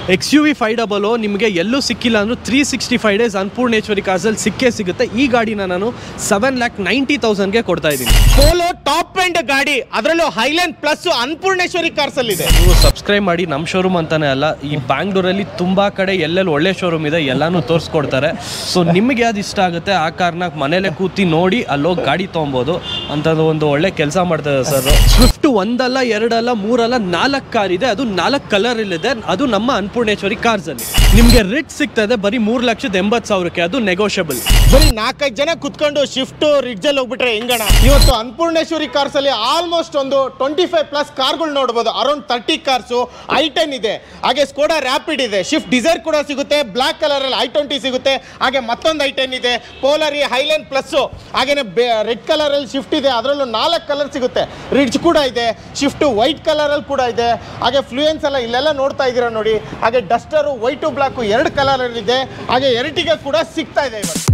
X U V five double ನಿಮಗೆ ಎಲ್ಲೂ ಸಿಕ್ಕಿಲ್ಲ ಅಂದ್ರೂ three sixty five days Annapurneshwari ಕಾರ್ಸಲ್ಲಿ ಸಿಕ್ಕೇ ಸಿಗುತ್ತೆ ಈ ಗಾಡಿನ ನಾನು ಸೆವೆನ್ ಲ್ಯಾಕ್ ನೈಂಟಿ ತೌಸಂಡ್ಗೆ ಕೊಡ್ತಾ ಇದ್ದೀನಿ ಪೋಲೋ ಟಾಪ್ ಎಂಡ್ ಗಾಡಿ ಅದರಲ್ಲೂ ಹೈಲ್ಯಾಂಡ್ ಪ್ಲಸ್ ಅನ್ನಪೂರ್ಣೇಶ್ವರಿ ಕಾರ್ಸ್ ಅಲ್ಲಿ ಇದೆ ನೀವು ಸಬ್ಸ್ಕ್ರೈಬ್ ಮಾಡಿ ನಮ್ಮ ಶೋರೂಮ್ ಅಂತಾನೆ ಅಲ್ಲ ಈ ಬ್ಯಾಂಗ್ಳೂರಲ್ಲಿ ತುಂಬಾ ಕಡೆ ಎಲ್ಲೆಲ್ಲಿ ಒಳ್ಳೆ ಶೋರೂಮ್ ಇದೆ ಎಲ್ಲಾನು ತೋರಿಸ್ಕೊಡ್ತಾರೆ ಸೊ ನಿಮಗೆ ಯಾವ್ದು ಇಷ್ಟ ಆಗುತ್ತೆ ಆ ಕಾರ್ನ ಮನೇಲೆ ಕೂತಿ ನೋಡಿ ಅಲ್ಲೋಗಿ ಗಾಡಿ ತೊಗೊಬೋದು ಅಂಥದ್ದು ಒಂದು ಒಳ್ಳೆ ಕೆಲಸ ಮಾಡ್ತಾರೆ ಸರ್ ಸ್ವಿಫ್ಟ್ ಒಂದಲ್ಲ ಎರಡಲ್ಲ ಮೂರಲ್ಲ ನಾಲ್ಕು ಕಾರ್ ಇದೆ ಅದು ನಾಲ್ಕು ಕಲರ್ ಇದೆ ಅದು ನಮ್ಮ ಅನ್ನಪೂರ್ಣೇಶ್ವರಿ ಕಾರ್ಸ್ ಅಲ್ಲಿ ನಿಮಗೆ ರಿಟ್ ಸಿಗ್ತದೆ ಬರೀ ಮೂರು ಲಕ್ಷದ ಎಂಬತ್ತು ಸಾವಿರಕ್ಕೆ ಅದು ನೆಗೋಷಿಯಬಲ್ ಬರೀ ನಾಲ್ಕೈದು ಜನ ಕುತ್ಕೊಂಡು ಶಿಫ್ಟ್ ರಿಡ್ಜ್ ಅಲ್ಲಿ ಹೋಗ್ಬಿಟ್ರೆ ಹೆಂಗಣ ಇವತ್ತು ಅನ್ನಪೂರ್ಣೇಶ್ವರಿ ಕಾರ್ಸ್ ಅಲ್ಲಿ ಆಲ್ಮೋಸ್ಟ್ ಒಂದು ಟ್ವೆಂಟಿ ಫೈವ್ ಪ್ಲಸ್ ಕಾರ್ಗಳು ನೋಡಬಹುದು around thirty cars I ten ಇದೆ ಹಾಗೆ ಸ್ಕೋಡಾ ರ್ಯಾಪಿಡ್ ಇದೆ ಶಿಫ್ಟ್ ಡಿಸೈರ್ ಕೂಡ ಸಿಗುತ್ತೆ ಬ್ಲಾಕ್ ಕಲರ್ ಅಲ್ಲಿ ಐ ಟ್ವೆಂಟಿ ಸಿಗುತ್ತೆ ಹಾಗೆ ಮತ್ತೊಂದು ಐ ಟೆನ್ ಇದೆ ಪೋಲರಿ ಹೈಲೈನ್ ಪ್ಲಸ್ ಹಾಗೇನೆ ರೆಡ್ ಕಲರ್ ಅಲ್ಲಿ ಶಿಫ್ಟ್ ಇದೆ ಅದರಲ್ಲೂ ನಾಲ್ಕು ಕಲರ್ ಸಿಗುತ್ತೆ ರಿಡ್ಜ್ ಕೂಡ ಇದೆ ಶಿಫ್ಟ್ ವೈಟ್ ಕಲರ್ ಅಲ್ಲಿ ಕೂಡ ಇದೆ ಹಾಗೆ ಫ್ಲೂಯೆನ್ಸ್ ಎಲ್ಲ ಇಲ್ಲೆಲ್ಲ ನೋಡ್ತಾ ಇದ್ದೀರಾ ನೋಡಿ ಹಾಗೆ ಡಸ್ಟರು ವೈಟು ಬ್ಲಾಕು ಎರಡು ಕಲರ್ ಅಲ್ಲಿ ಇದೆ ಹಾಗೆ ಎರಟಿಗೆ ಕೂಡ ಸಿಗ್ತಾ ಇದೆ ಇವತ್ತು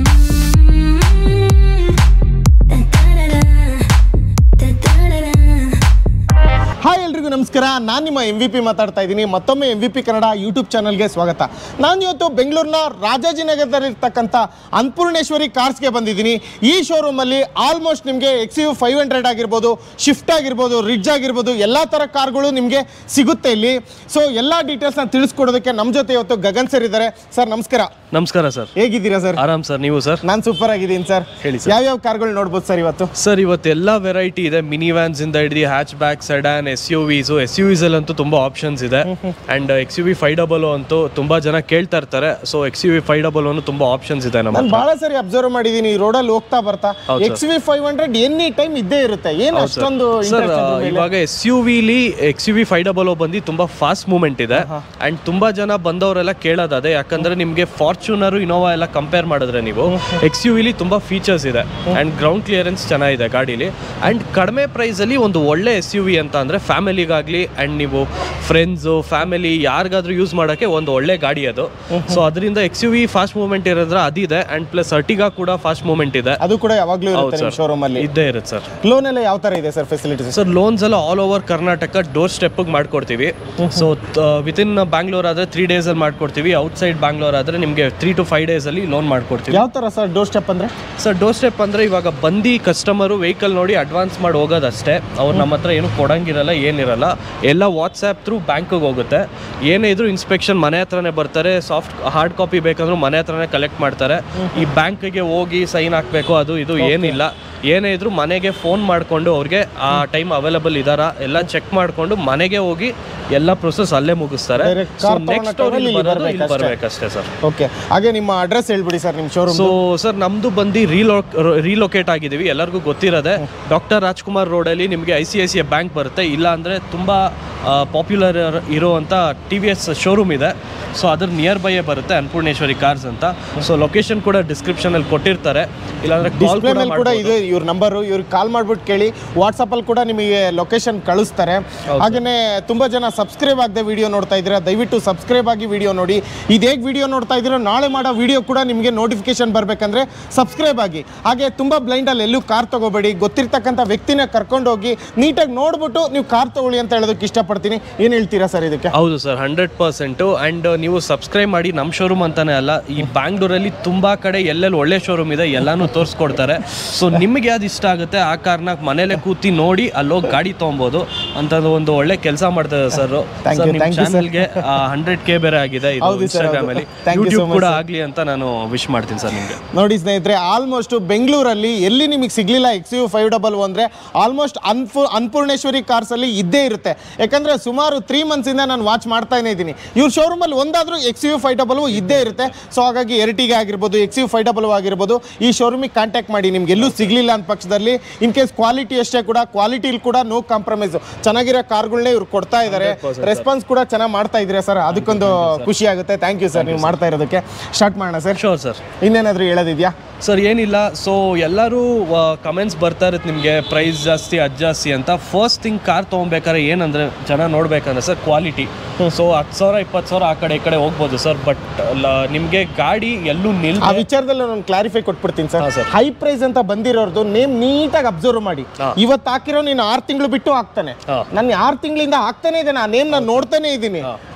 ಹಾಯ್ ಎಲ್ರಿಗೂ ನಮಸ್ಕಾರ ನಾನು ನಿಮ್ಮ ಎಂ ವಿ ಪಿ ಮಾತಾಡ್ತಾ ಇದ್ದೀನಿ ಮತ್ತೊಮ್ಮೆ M V P Kannada YouTube ಚಾನಲ್ಗೆ ಸ್ವಾಗತ ನಾನು ಇವತ್ತು ಬೆಂಗಳೂರಿನ ರಾಜಾಜಿನಗರದಲ್ಲಿರ್ತಕ್ಕಂಥ ಅನ್ನಪೂರ್ಣೇಶ್ವರಿ ಕಾರ್ಸ್ಗೆ ಬಂದಿದ್ದೀನಿ ಈ ಶೋರೂಮಲ್ಲಿ ಆಲ್ಮೋಸ್ಟ್ ನಿಮಗೆ ಎಕ್ಸ್ ಯು ಫೈವ್ ಹಂಡ್ರೆಡ್ ಆಗಿರ್ಬೋದು ಶಿಫ್ಟ್ ಆಗಿರ್ಬೋದು ರಿಡ್ಜ್ ಆಗಿರ್ಬೋದು ಎಲ್ಲ ಥರ ಕಾರ್ಗಳು ನಿಮಗೆ ಸಿಗುತ್ತೆ ಇಲ್ಲಿ ಸೊ ಎಲ್ಲ ಡೀಟೇಲ್ಸ್ನ ತಿಳಿಸ್ಕೊಡೋದಕ್ಕೆ ನಮ್ಮ ಜೊತೆ ಇವತ್ತು ಗಗನ್ ಸರ್ ಇದ್ದಾರೆ ಸರ್ ನಮಸ್ಕಾರ ನಮಸ್ಕಾರ ಸರ್ ಹೇಗಿದ್ದೀರಾ ಸರ್ ಆರಾಮ್ ಸರ್ ನೀವು ಸರ್ ನಾನು ಸೂಪರ್ ಆಗಿದ್ದೀನಿ ಸರ್ ಹೇಳಿ sir. ಯಾವ್ಯಾವ ಕಾರ್ಗಳು ನೋಡ್ಬೋದು ಸರ್ ಇವತ್ತು ಸರ್ ಇವತ್ತೆಲ್ಲ ವೆರೈಟಿ ಇದೆ ಮಿನಿ ವ್ಯಾನ್ಸ್ ಇಂದ ಹಿಡಿದು hatchback sedan S U Vs S U Vs ಅಂತೂ ತುಂಬಾ ಆಪ್ಷನ್ಸ್ ಇದೆ and X U V five double ಅಂತೂ ತುಂಬಾ ಜನ ಕೇಳ್ತಾ ಇರ್ತಾರೆ so X U V five double ಅನ್ನು ತುಂಬಾ ಆಪ್ಷನ್ಸ್ ಇದೆ ನಮ್ಮ ನಾನು ಬಹಳ ಸರಿ ಅಬ್ಸರ್ವ್ ಮಾಡಿದೀನಿ ಈ ರೋಡಲ್ಲಿ ಹೋಗ್ತಾ ಬರ್ತಾ ಹೌದು X V five hundred any time ಇದ್ದೇ ಇರುತ್ತೆ ಏನು ಅಷ್ಟೊಂದು ಸರ್ interest ಅದ್ರ ಮೇಲೆ? ಇವಾಗ ಎಸ್ ಯು ವಿಲಿ X U V five double ಬಂದು ತುಂಬಾ ಫಾಸ್ಟ್ ಮೂವ್ಮೆಂಟ್ ಇದೆ ಅಂಡ್ ತುಂಬಾ ಜನ ಬಂದವರೆಲ್ಲ ಕೇಳೋದು ಅದೇ ಯಾಕಂದ್ರೆ ನಿಮಗೆ ಫಾರ್ಚುನರ್ ಇನೋವಾ ಎಲ್ಲ ಕಂಪೇರ್ ಮಾಡಿದ್ರೆ ನೀವು ಎಕ್ಸ್ ಯು ವಿಲಿ ತುಂಬಾ ಫೀಚರ್ಸ್ ಇದೆ ಅಂಡ್ ಗ್ರೌಂಡ್ ಕ್ಲಿಯರೆನ್ಸ್ ಚೆನ್ನಾಗಿದೆ ಗಾಡೀಲಿ ಅಂಡ್ ಕಡಿಮೆ ಪ್ರೈಸ್ ಅಲ್ಲಿ ಒಂದು ಒಳ್ಳೆ ಎಸ್ ಯು ವಿ ಅಂತ ಅಂದ್ರೆ ಫ್ಯಾಮಿಲಿಗಾಗ್ಲಿ ಅಂಡ್ ನೀವು ಫ್ರೆಂಡ್ಸು ಫ್ಯಾಮಿಲಿ ಯಾರಿಗಾದ್ರೂ ಯೂಸ್ ಮಾಡೋಕ್ಕೆ ಒಂದು ಒಳ್ಳೆ ಗಾಡಿ ಅದು ಸೊ ಅದರಿಂದ X U V fast movement ಇರೋದ್ರ ಅದಿದೆ ಅಂಡ್ ಪ್ಲಸ್ ಅರ್ಟಿಗಾ ಕೂಡ ಫಾಸ್ಟ್ ಮೂವ್ಮೆಂಟ್ ಇದೆ ಅದು ಕೂಡ ಯಾವಾಗ್ಲೂ ಹೌದು ಇರುತ್ತೆ ಸರ್ ಶೋರೂಮ್ ಅಲ್ಲಿ ಇದ್ದೇ ಇರುತ್ತೆ ಸರ್ ಲೋನ್ ಎಲ್ಲ ಯಾವ ತರ ಇದೆ ಸರ್ ಫೆಸಿಲಿಟೀಸ್ ಸರ್ ಲೋನ್ಸ್ ಎಲ್ಲ ಆಲ್ ಓವರ್ ಕರ್ನಾಟಕ ಡೋರ್ ಸ್ಟೆಪ್ಗೆ ಮಾಡ್ಕೊಡ್ತೀವಿ ಸೊ ವಿತಿನ್ ಬ್ಯಾಂಗ್ಳೂರ್ ಆದರೆ ತ್ರೀ ಡೇಸಲ್ಲಿ ಮಾಡ್ಕೊಡ್ತೀವಿ ಔಟ್ಸೈಡ್ ಬ್ಯಾಂಗ್ಳೂರ್ ಆದರೆ ನಿಮಗೆ ತ್ರೀ ಟು ಫೈವ್ ಡೇಸಲ್ಲಿ ಲೋನ್ ಮಾಡ್ಕೊಡ್ತೀವಿ ಯಾವ ತರ ಸರ್ ಡೋರ್ ಸ್ಟೆಪ್ ಅಂದ್ರೆ ಸರ್ ಡೋರ್ ಸ್ಟೆಪ್ ಅಂದರೆ ಇವಾಗ ಬಂದು ಕಸ್ಟಮರು ವೆಹಿಕಲ್ ನೋಡಿ ಅಡ್ವಾನ್ಸ್ ಮಾಡಿ ಹೋಗೋದಷ್ಟೇ ಅವ್ರು ನಮ್ಮ ಹತ್ರ ಏನು ಕೊಡಂಗಿರಲ್ಲ ಏನಿರಲ್ಲ ಎಲ್ಲ ವಾಟ್ಸ್ಆ್ಯಪ್ ಥ್ರೂ ಬ್ಯಾಂಕಿಗೆ ಹೋಗುತ್ತೆ ಏನೇ ಇದ್ರೂ ಇನ್ಸ್ಪೆಕ್ಷನ್ ಮನೆ ಹತ್ರನೇ ಬರ್ತಾರೆ ಸಾಫ್ಟ್ ಹಾರ್ಡ್ ಕಾಪಿ ಬೇಕಂದ್ರೂ ಮನೆ ಹತ್ರನೇ ಕಲೆಕ್ಟ್ ಮಾಡ್ತಾರೆ ಈ ಬ್ಯಾಂಕಿಗೆ ಹೋಗಿ ಸೈನ್ ಹಾಕಬೇಕು ಅದು ಇದು ಏನಿಲ್ಲ ಏನೇ ಇದ್ರೂ ಮನೆಗೆ ಫೋನ್ ಮಾಡಿಕೊಂಡು ಅವ್ರಿಗೆ ಆ ಟೈಮ್ ಅವೈಲಬಲ್ ಇದಾರಾ ಎಲ್ಲ ಚೆಕ್ ಮಾಡಿಕೊಂಡು ಮನೆಗೆ ಹೋಗಿ ಎಲ್ಲ ಪ್ರೊಸೆಸ್ ಅಲ್ಲೇ ಮುಗಿಸ್ತಾರೆ Direct ಸೊ car ನೆಕ್ಸ್ಟ್ ತಗೊಳ್ಳೋ ಅವ್ರು time ಇಲ್ಲಿ ಅಲ್ಲಿ ಬರೋದು ಇಲ್ಲಿ ಬರ್ಬೇಕಷ್ಟೇ. ಬರಬೇಕಷ್ಟೇ ಸರ್ ಓಕೆ ಹಾಗೆ ನಿಮ್ಮ ಅಡ್ರೆಸ್ ಹೇಳ್ಬಿಡಿ ಸರ್ ನಿಮ್ಮ ಶೋರೂಮ್ ಸೊ ಸರ್ ನಮ್ದು ಬಂದು ರೀಲೋಕ್ ರೀಲೊಕೇಟ್ ಆಗಿದ್ದೀವಿ ಎಲ್ಲರಿಗೂ ಗೊತ್ತಿರೋದೆ ಡಾಕ್ಟರ್ ರಾಜ್ಕುಮಾರ್ ರೋಡಲ್ಲಿ ನಿಮಗೆ I C I C I bank ಬರುತ್ತೆ ಇಲ್ಲ ಅಂದರೆ ತುಂಬ ಪಾಪ್ಯುಲರ್ ಇರುವಂಥ ಟಿ ವಿ ಎಸ್ ಶೋರೂಮ್ ಇದೆ ಸೊ ಅದ್ರ ನಿಯರ್ ಬೈಯೇ ಬರುತ್ತೆ ಅನ್ನಪೂರ್ಣೇಶ್ವರಿ ಕಾರ್ಸ್ ಅಂತ ಸೊ ಲೊಕೇಶನ್ ಕೂಡ ಡಿಸ್ಕ್ರಿಪ್ಷನಲ್ಲಿ ಕೊಟ್ಟಿರ್ತಾರೆ ಇಲ್ಲಾಂದ್ರೆ ಕಾಲ್ ಡಿಸ್ಪ್ಲೇ ಕೂಡ ಮೇಲೆ ಕೂಡ ಮಾಡ್ಬೋದು. ಇದು ಇವ್ರ ನಂಬರು ಇವ್ರಿಗೆ ಕಾಲ್ ಮಾಡ್ಬಿಟ್ಟು ಕೇಳಿ ವಾಟ್ಸಪ್ ಅಲ್ಲಿ ಕೂಡ ನಿಮಗೆ ಲೊಕೇಶನ್ ಕಳಿಸ್ತಾರೆ ಹಾಗೇನೆ ತುಂಬಾ ಜನ ಸಬ್ಸ್ಕ್ರೈಬ್ ಆಗದೆ ವಿಡಿಯೋ ನೋಡ್ತಾ ಇದ್ದೀರಾ ದಯವಿಟ್ಟು ಸಬ್ಸ್ಕ್ರೈಬ್ ಆಗಿ ವಿಡಿಯೋ ನೋಡಿ ಇದು ಹೇಗೆ ವಿಡಿಯೋ ನೋಡ್ತಾ ಇದ್ದೀರಾ ನಾಳೆ ಮಾಡೋ ವಿಡಿಯೋ ಕೂಡ ನಿಮಗೆ ನೋಟಿಫಿಕೇಶನ್ ಬರಬೇಕಂದ್ರೆ ಸಬ್ಸ್ಕ್ರೈಬ್ ಆಗಿ ಹಾಗೆ ತುಂಬ ಬ್ಲೈಂಡಲ್ಲಿ ಎಲ್ಲೂ ಕಾರ್ ತಗೋಬೇಡಿ ಗೊತ್ತಿರ್ತಕ್ಕಂಥ ವ್ಯಕ್ತಿನ ಕರ್ಕೊಂಡು ಹೋಗಿ ನೀಟಾಗಿ ನೋಡ್ಬಿಟ್ಟು ನೀವು ಕಾರ್ ತಗೊಳ್ಳಿ ಅಂತ ಹೇಳೋದಕ್ಕೆ ಇಷ್ಟಪಡ್ತೀನಿ ಏನು ಹೇಳ್ತೀರಾ ಸರ್ ಇದಕ್ಕೆ ಹೌದು ಸರ್ ಹಂಡ್ರೆಡ್ ಪರ್ಸೆಂಟು ಆ್ಯಂಡ್ ನೀವು ಸಬ್ಸ್ಕ್ರೈಬ್ ಮಾಡಿ ನಮ್ಮ ಶೋರೂಮ್ ಅಂತಾನೆ ಅಲ್ಲ ಈ ಬ್ಯಾಂಗ್ಳೂರಲ್ಲಿ ತುಂಬ ಕಡೆ ಎಲ್ಲೆಲ್ಲಿ ಒಳ್ಳೆ ಶೋರೂಮ್ ಇದೆ ಎಲ್ಲಾನು ತೋರಿಸ್ಕೊಡ್ತಾರೆ ಸೊ ನಿಮಗೆ ಯಾವ್ದು ಇಷ್ಟ ಆಗುತ್ತೆ ಆ ಕಾರ್ನ ಮನೇಲೆ ಕೂತಿ ನೋಡಿ ಅಲ್ಲೋಗಿ ಗಾಡಿ ತೊಗೊಬೋದು ಅಂಥದ್ದು ಒಂದು ಒಳ್ಳೆ ಕೆಲಸ ಮಾಡ್ತಾರೆ ಸರ್ Thank ಸರ್ you, ನಿಮ್ಮ thank you, sir. ಚಾನಲ್ಗೆ ಹಂಡ್ರೆಡ್ ಕೆ ಬೇರೆ ಆಗಿದೆ ಇದು ಹೌದು sir, ಇನ್ಸ್ಟಾಗ್ರಾಮ್ ಹೌದು. ಅಲ್ಲಿ Thank you so YouTube much, ಕೂಡ sir. ಆಗಲಿ ಅಂತ ನಾನು ವಿಶ್ ಮಾಡ್ತೀನಿ ಸರ್ ನಿಮಗೆ ನೋಡಿ ಸ್ನೇಹಿತರೆ ಆಲ್ಮೋಸ್ಟ್ ಬೆಂಗಳೂರಲ್ಲಿ ಎಲ್ಲಿ ನಿಮಗೆ ಸಿಗ್ಲಿಲ್ಲ ಎಕ್ಸ್ ಯು ಫೈವ್ ಡಬಲ್ ಅಂದರೆ ಆಲ್ಮೋಸ್ಟ್ ಅನ್ಪು ಅನ್ಪೂರ್ಣೇಶ್ವರಿ ಕಾರ್ಸಲ್ಲಿ ಇದ್ದೇ ಇರುತ್ತೆ ಯಾಕಂದರೆ ಸುಮಾರು ತ್ರೀ ಮಂತ್ಸಿಂದ ನಾನು ವಾಚ್ ಮಾಡ್ತಾನೆ ಇದ್ದೀನಿ ಇವ್ರ ಶೋರೂಮಲ್ಲಿ ಒಂದಾದರೂ ಎಕ್ಸ್ ಯು ಫೈವ್ ಡಬಲ್ ಇದ್ದೇ ಇರುತ್ತೆ ಸೊ ಹಾಗಾಗಿ ಎರಟಿಗೆ ಆಗಿರ್ಬೋದು ಎಕ್ಸ್ ಯು ಫೈವ್ ಡಬಲ್ ಆಗಿರ್ಬೋದು ಈ ಶೋರೂಮಿಗೆ ಕಾಂಟ್ಯಾಕ್ಟ್ ಮಾಡಿ ನಿಮ್ಗೆ ಎಲ್ಲೂ ಸಿಗಲಿಲ್ಲ ಅಂತ ಪಕ್ಷದಲ್ಲಿ ಇನ್ ಕೇಸ್ ಕ್ವಾಲಿಟಿ ಅಷ್ಟೇ ಕೂಡ ಕ್ವಾಲಿಟಿಲಿ ಕೂಡ ನೋ ಕಾಂಪ್ರಮೈಸ್ ಚೆನ್ನಾಗಿರೋ ಕಾರ್ಗಳನ್ನೇ ಇವ್ರು ಕೊಡ್ತಾ ಇದ್ದಾರೆ ರೆಸ್ಪಾನ್ಸ್ ಕೂಡ ಚೆನ್ನಾಗಿ ಮಾಡ್ತಾ ಇದ್ದೀರಾ ಸರ್ ಅದಕ್ಕೊಂದು ಖುಷಿ ಆಗುತ್ತೆ ಥ್ಯಾಂಕ್ ಯು ಸರ್ ನೀವು ಮಾಡ್ತಾ ಇರೋದಕ್ಕೆ ಸ್ಟಾರ್ಟ್ ಮಾಡೋಣ ಸರ್ ಶೋರ್ ಸರ್ ಇನ್ನೇನಾದರೂ ಹೇಳೋದಿದೆಯಾ ಸರ್ ಏನಿಲ್ಲ ಸೊ ಎಲ್ಲರೂ ಕಮೆಂಟ್ಸ್ ಬರ್ತಾ ಇರುತ್ತೆ ನಿಮಗೆ ಪ್ರೈಸ್ ಜಾಸ್ತಿ ಅದು ಜಾಸ್ತಿ ಅಂತ ಫಸ್ಟ್ ಥಿಂಗ್ ಕಾರ್ ತೊಗೊಬೇಕಾದ್ರೆ ಏನಂದರೆ ಜನ ನೋಡ್ಬೇಕಂದ್ರೆ ಸರ್ ಕ್ವಾಲಿಟಿ ಸೊ ಹತ್ತು ಸಾವಿರ ಇಪ್ಪತ್ತು ಸಾವಿರ ಆ ಕಡೆ ಈ ಕಡೆ ಹೋಗ್ಬೋದು ಸರ್ ಬಟ್ ನಿಮಗೆ ಗಾಡಿ ಎಲ್ಲೂ ನಿಲ್ ಆ ವಿಚಾರದಲ್ಲಿ ನಾನು ಕ್ಲಾರಿಫೈ ಕೊಟ್ಬಿಡ್ತೀನಿ ಹಾ, ಸರ್ sir. ಹೈ ಪ್ರೈಸ್ ಅಂತ ಬಂದಿರೋರ್ದು ನೇಮ್ ನೀಟಾಗಿ ಅಬ್ಸರ್ವ್ ಮಾಡಿ ಹಾ. ಇವತ್ತು ಹಾಕಿರೋ ನೀನು ಆರು ತಿಂಗಳು ಬಿಟ್ಟು ಹಾಕ್ತಾನೆ ಹಾ. ನಾನು ಆರು ತಿಂಗಳಿಂದ ಹಾಕ್ತಾನೆ ಇದ್ದೇನೆ ಆ ನೇಮ್ ನಾನು ನೋಡ್ತಾನೆ ಇದ್ದೀನಿ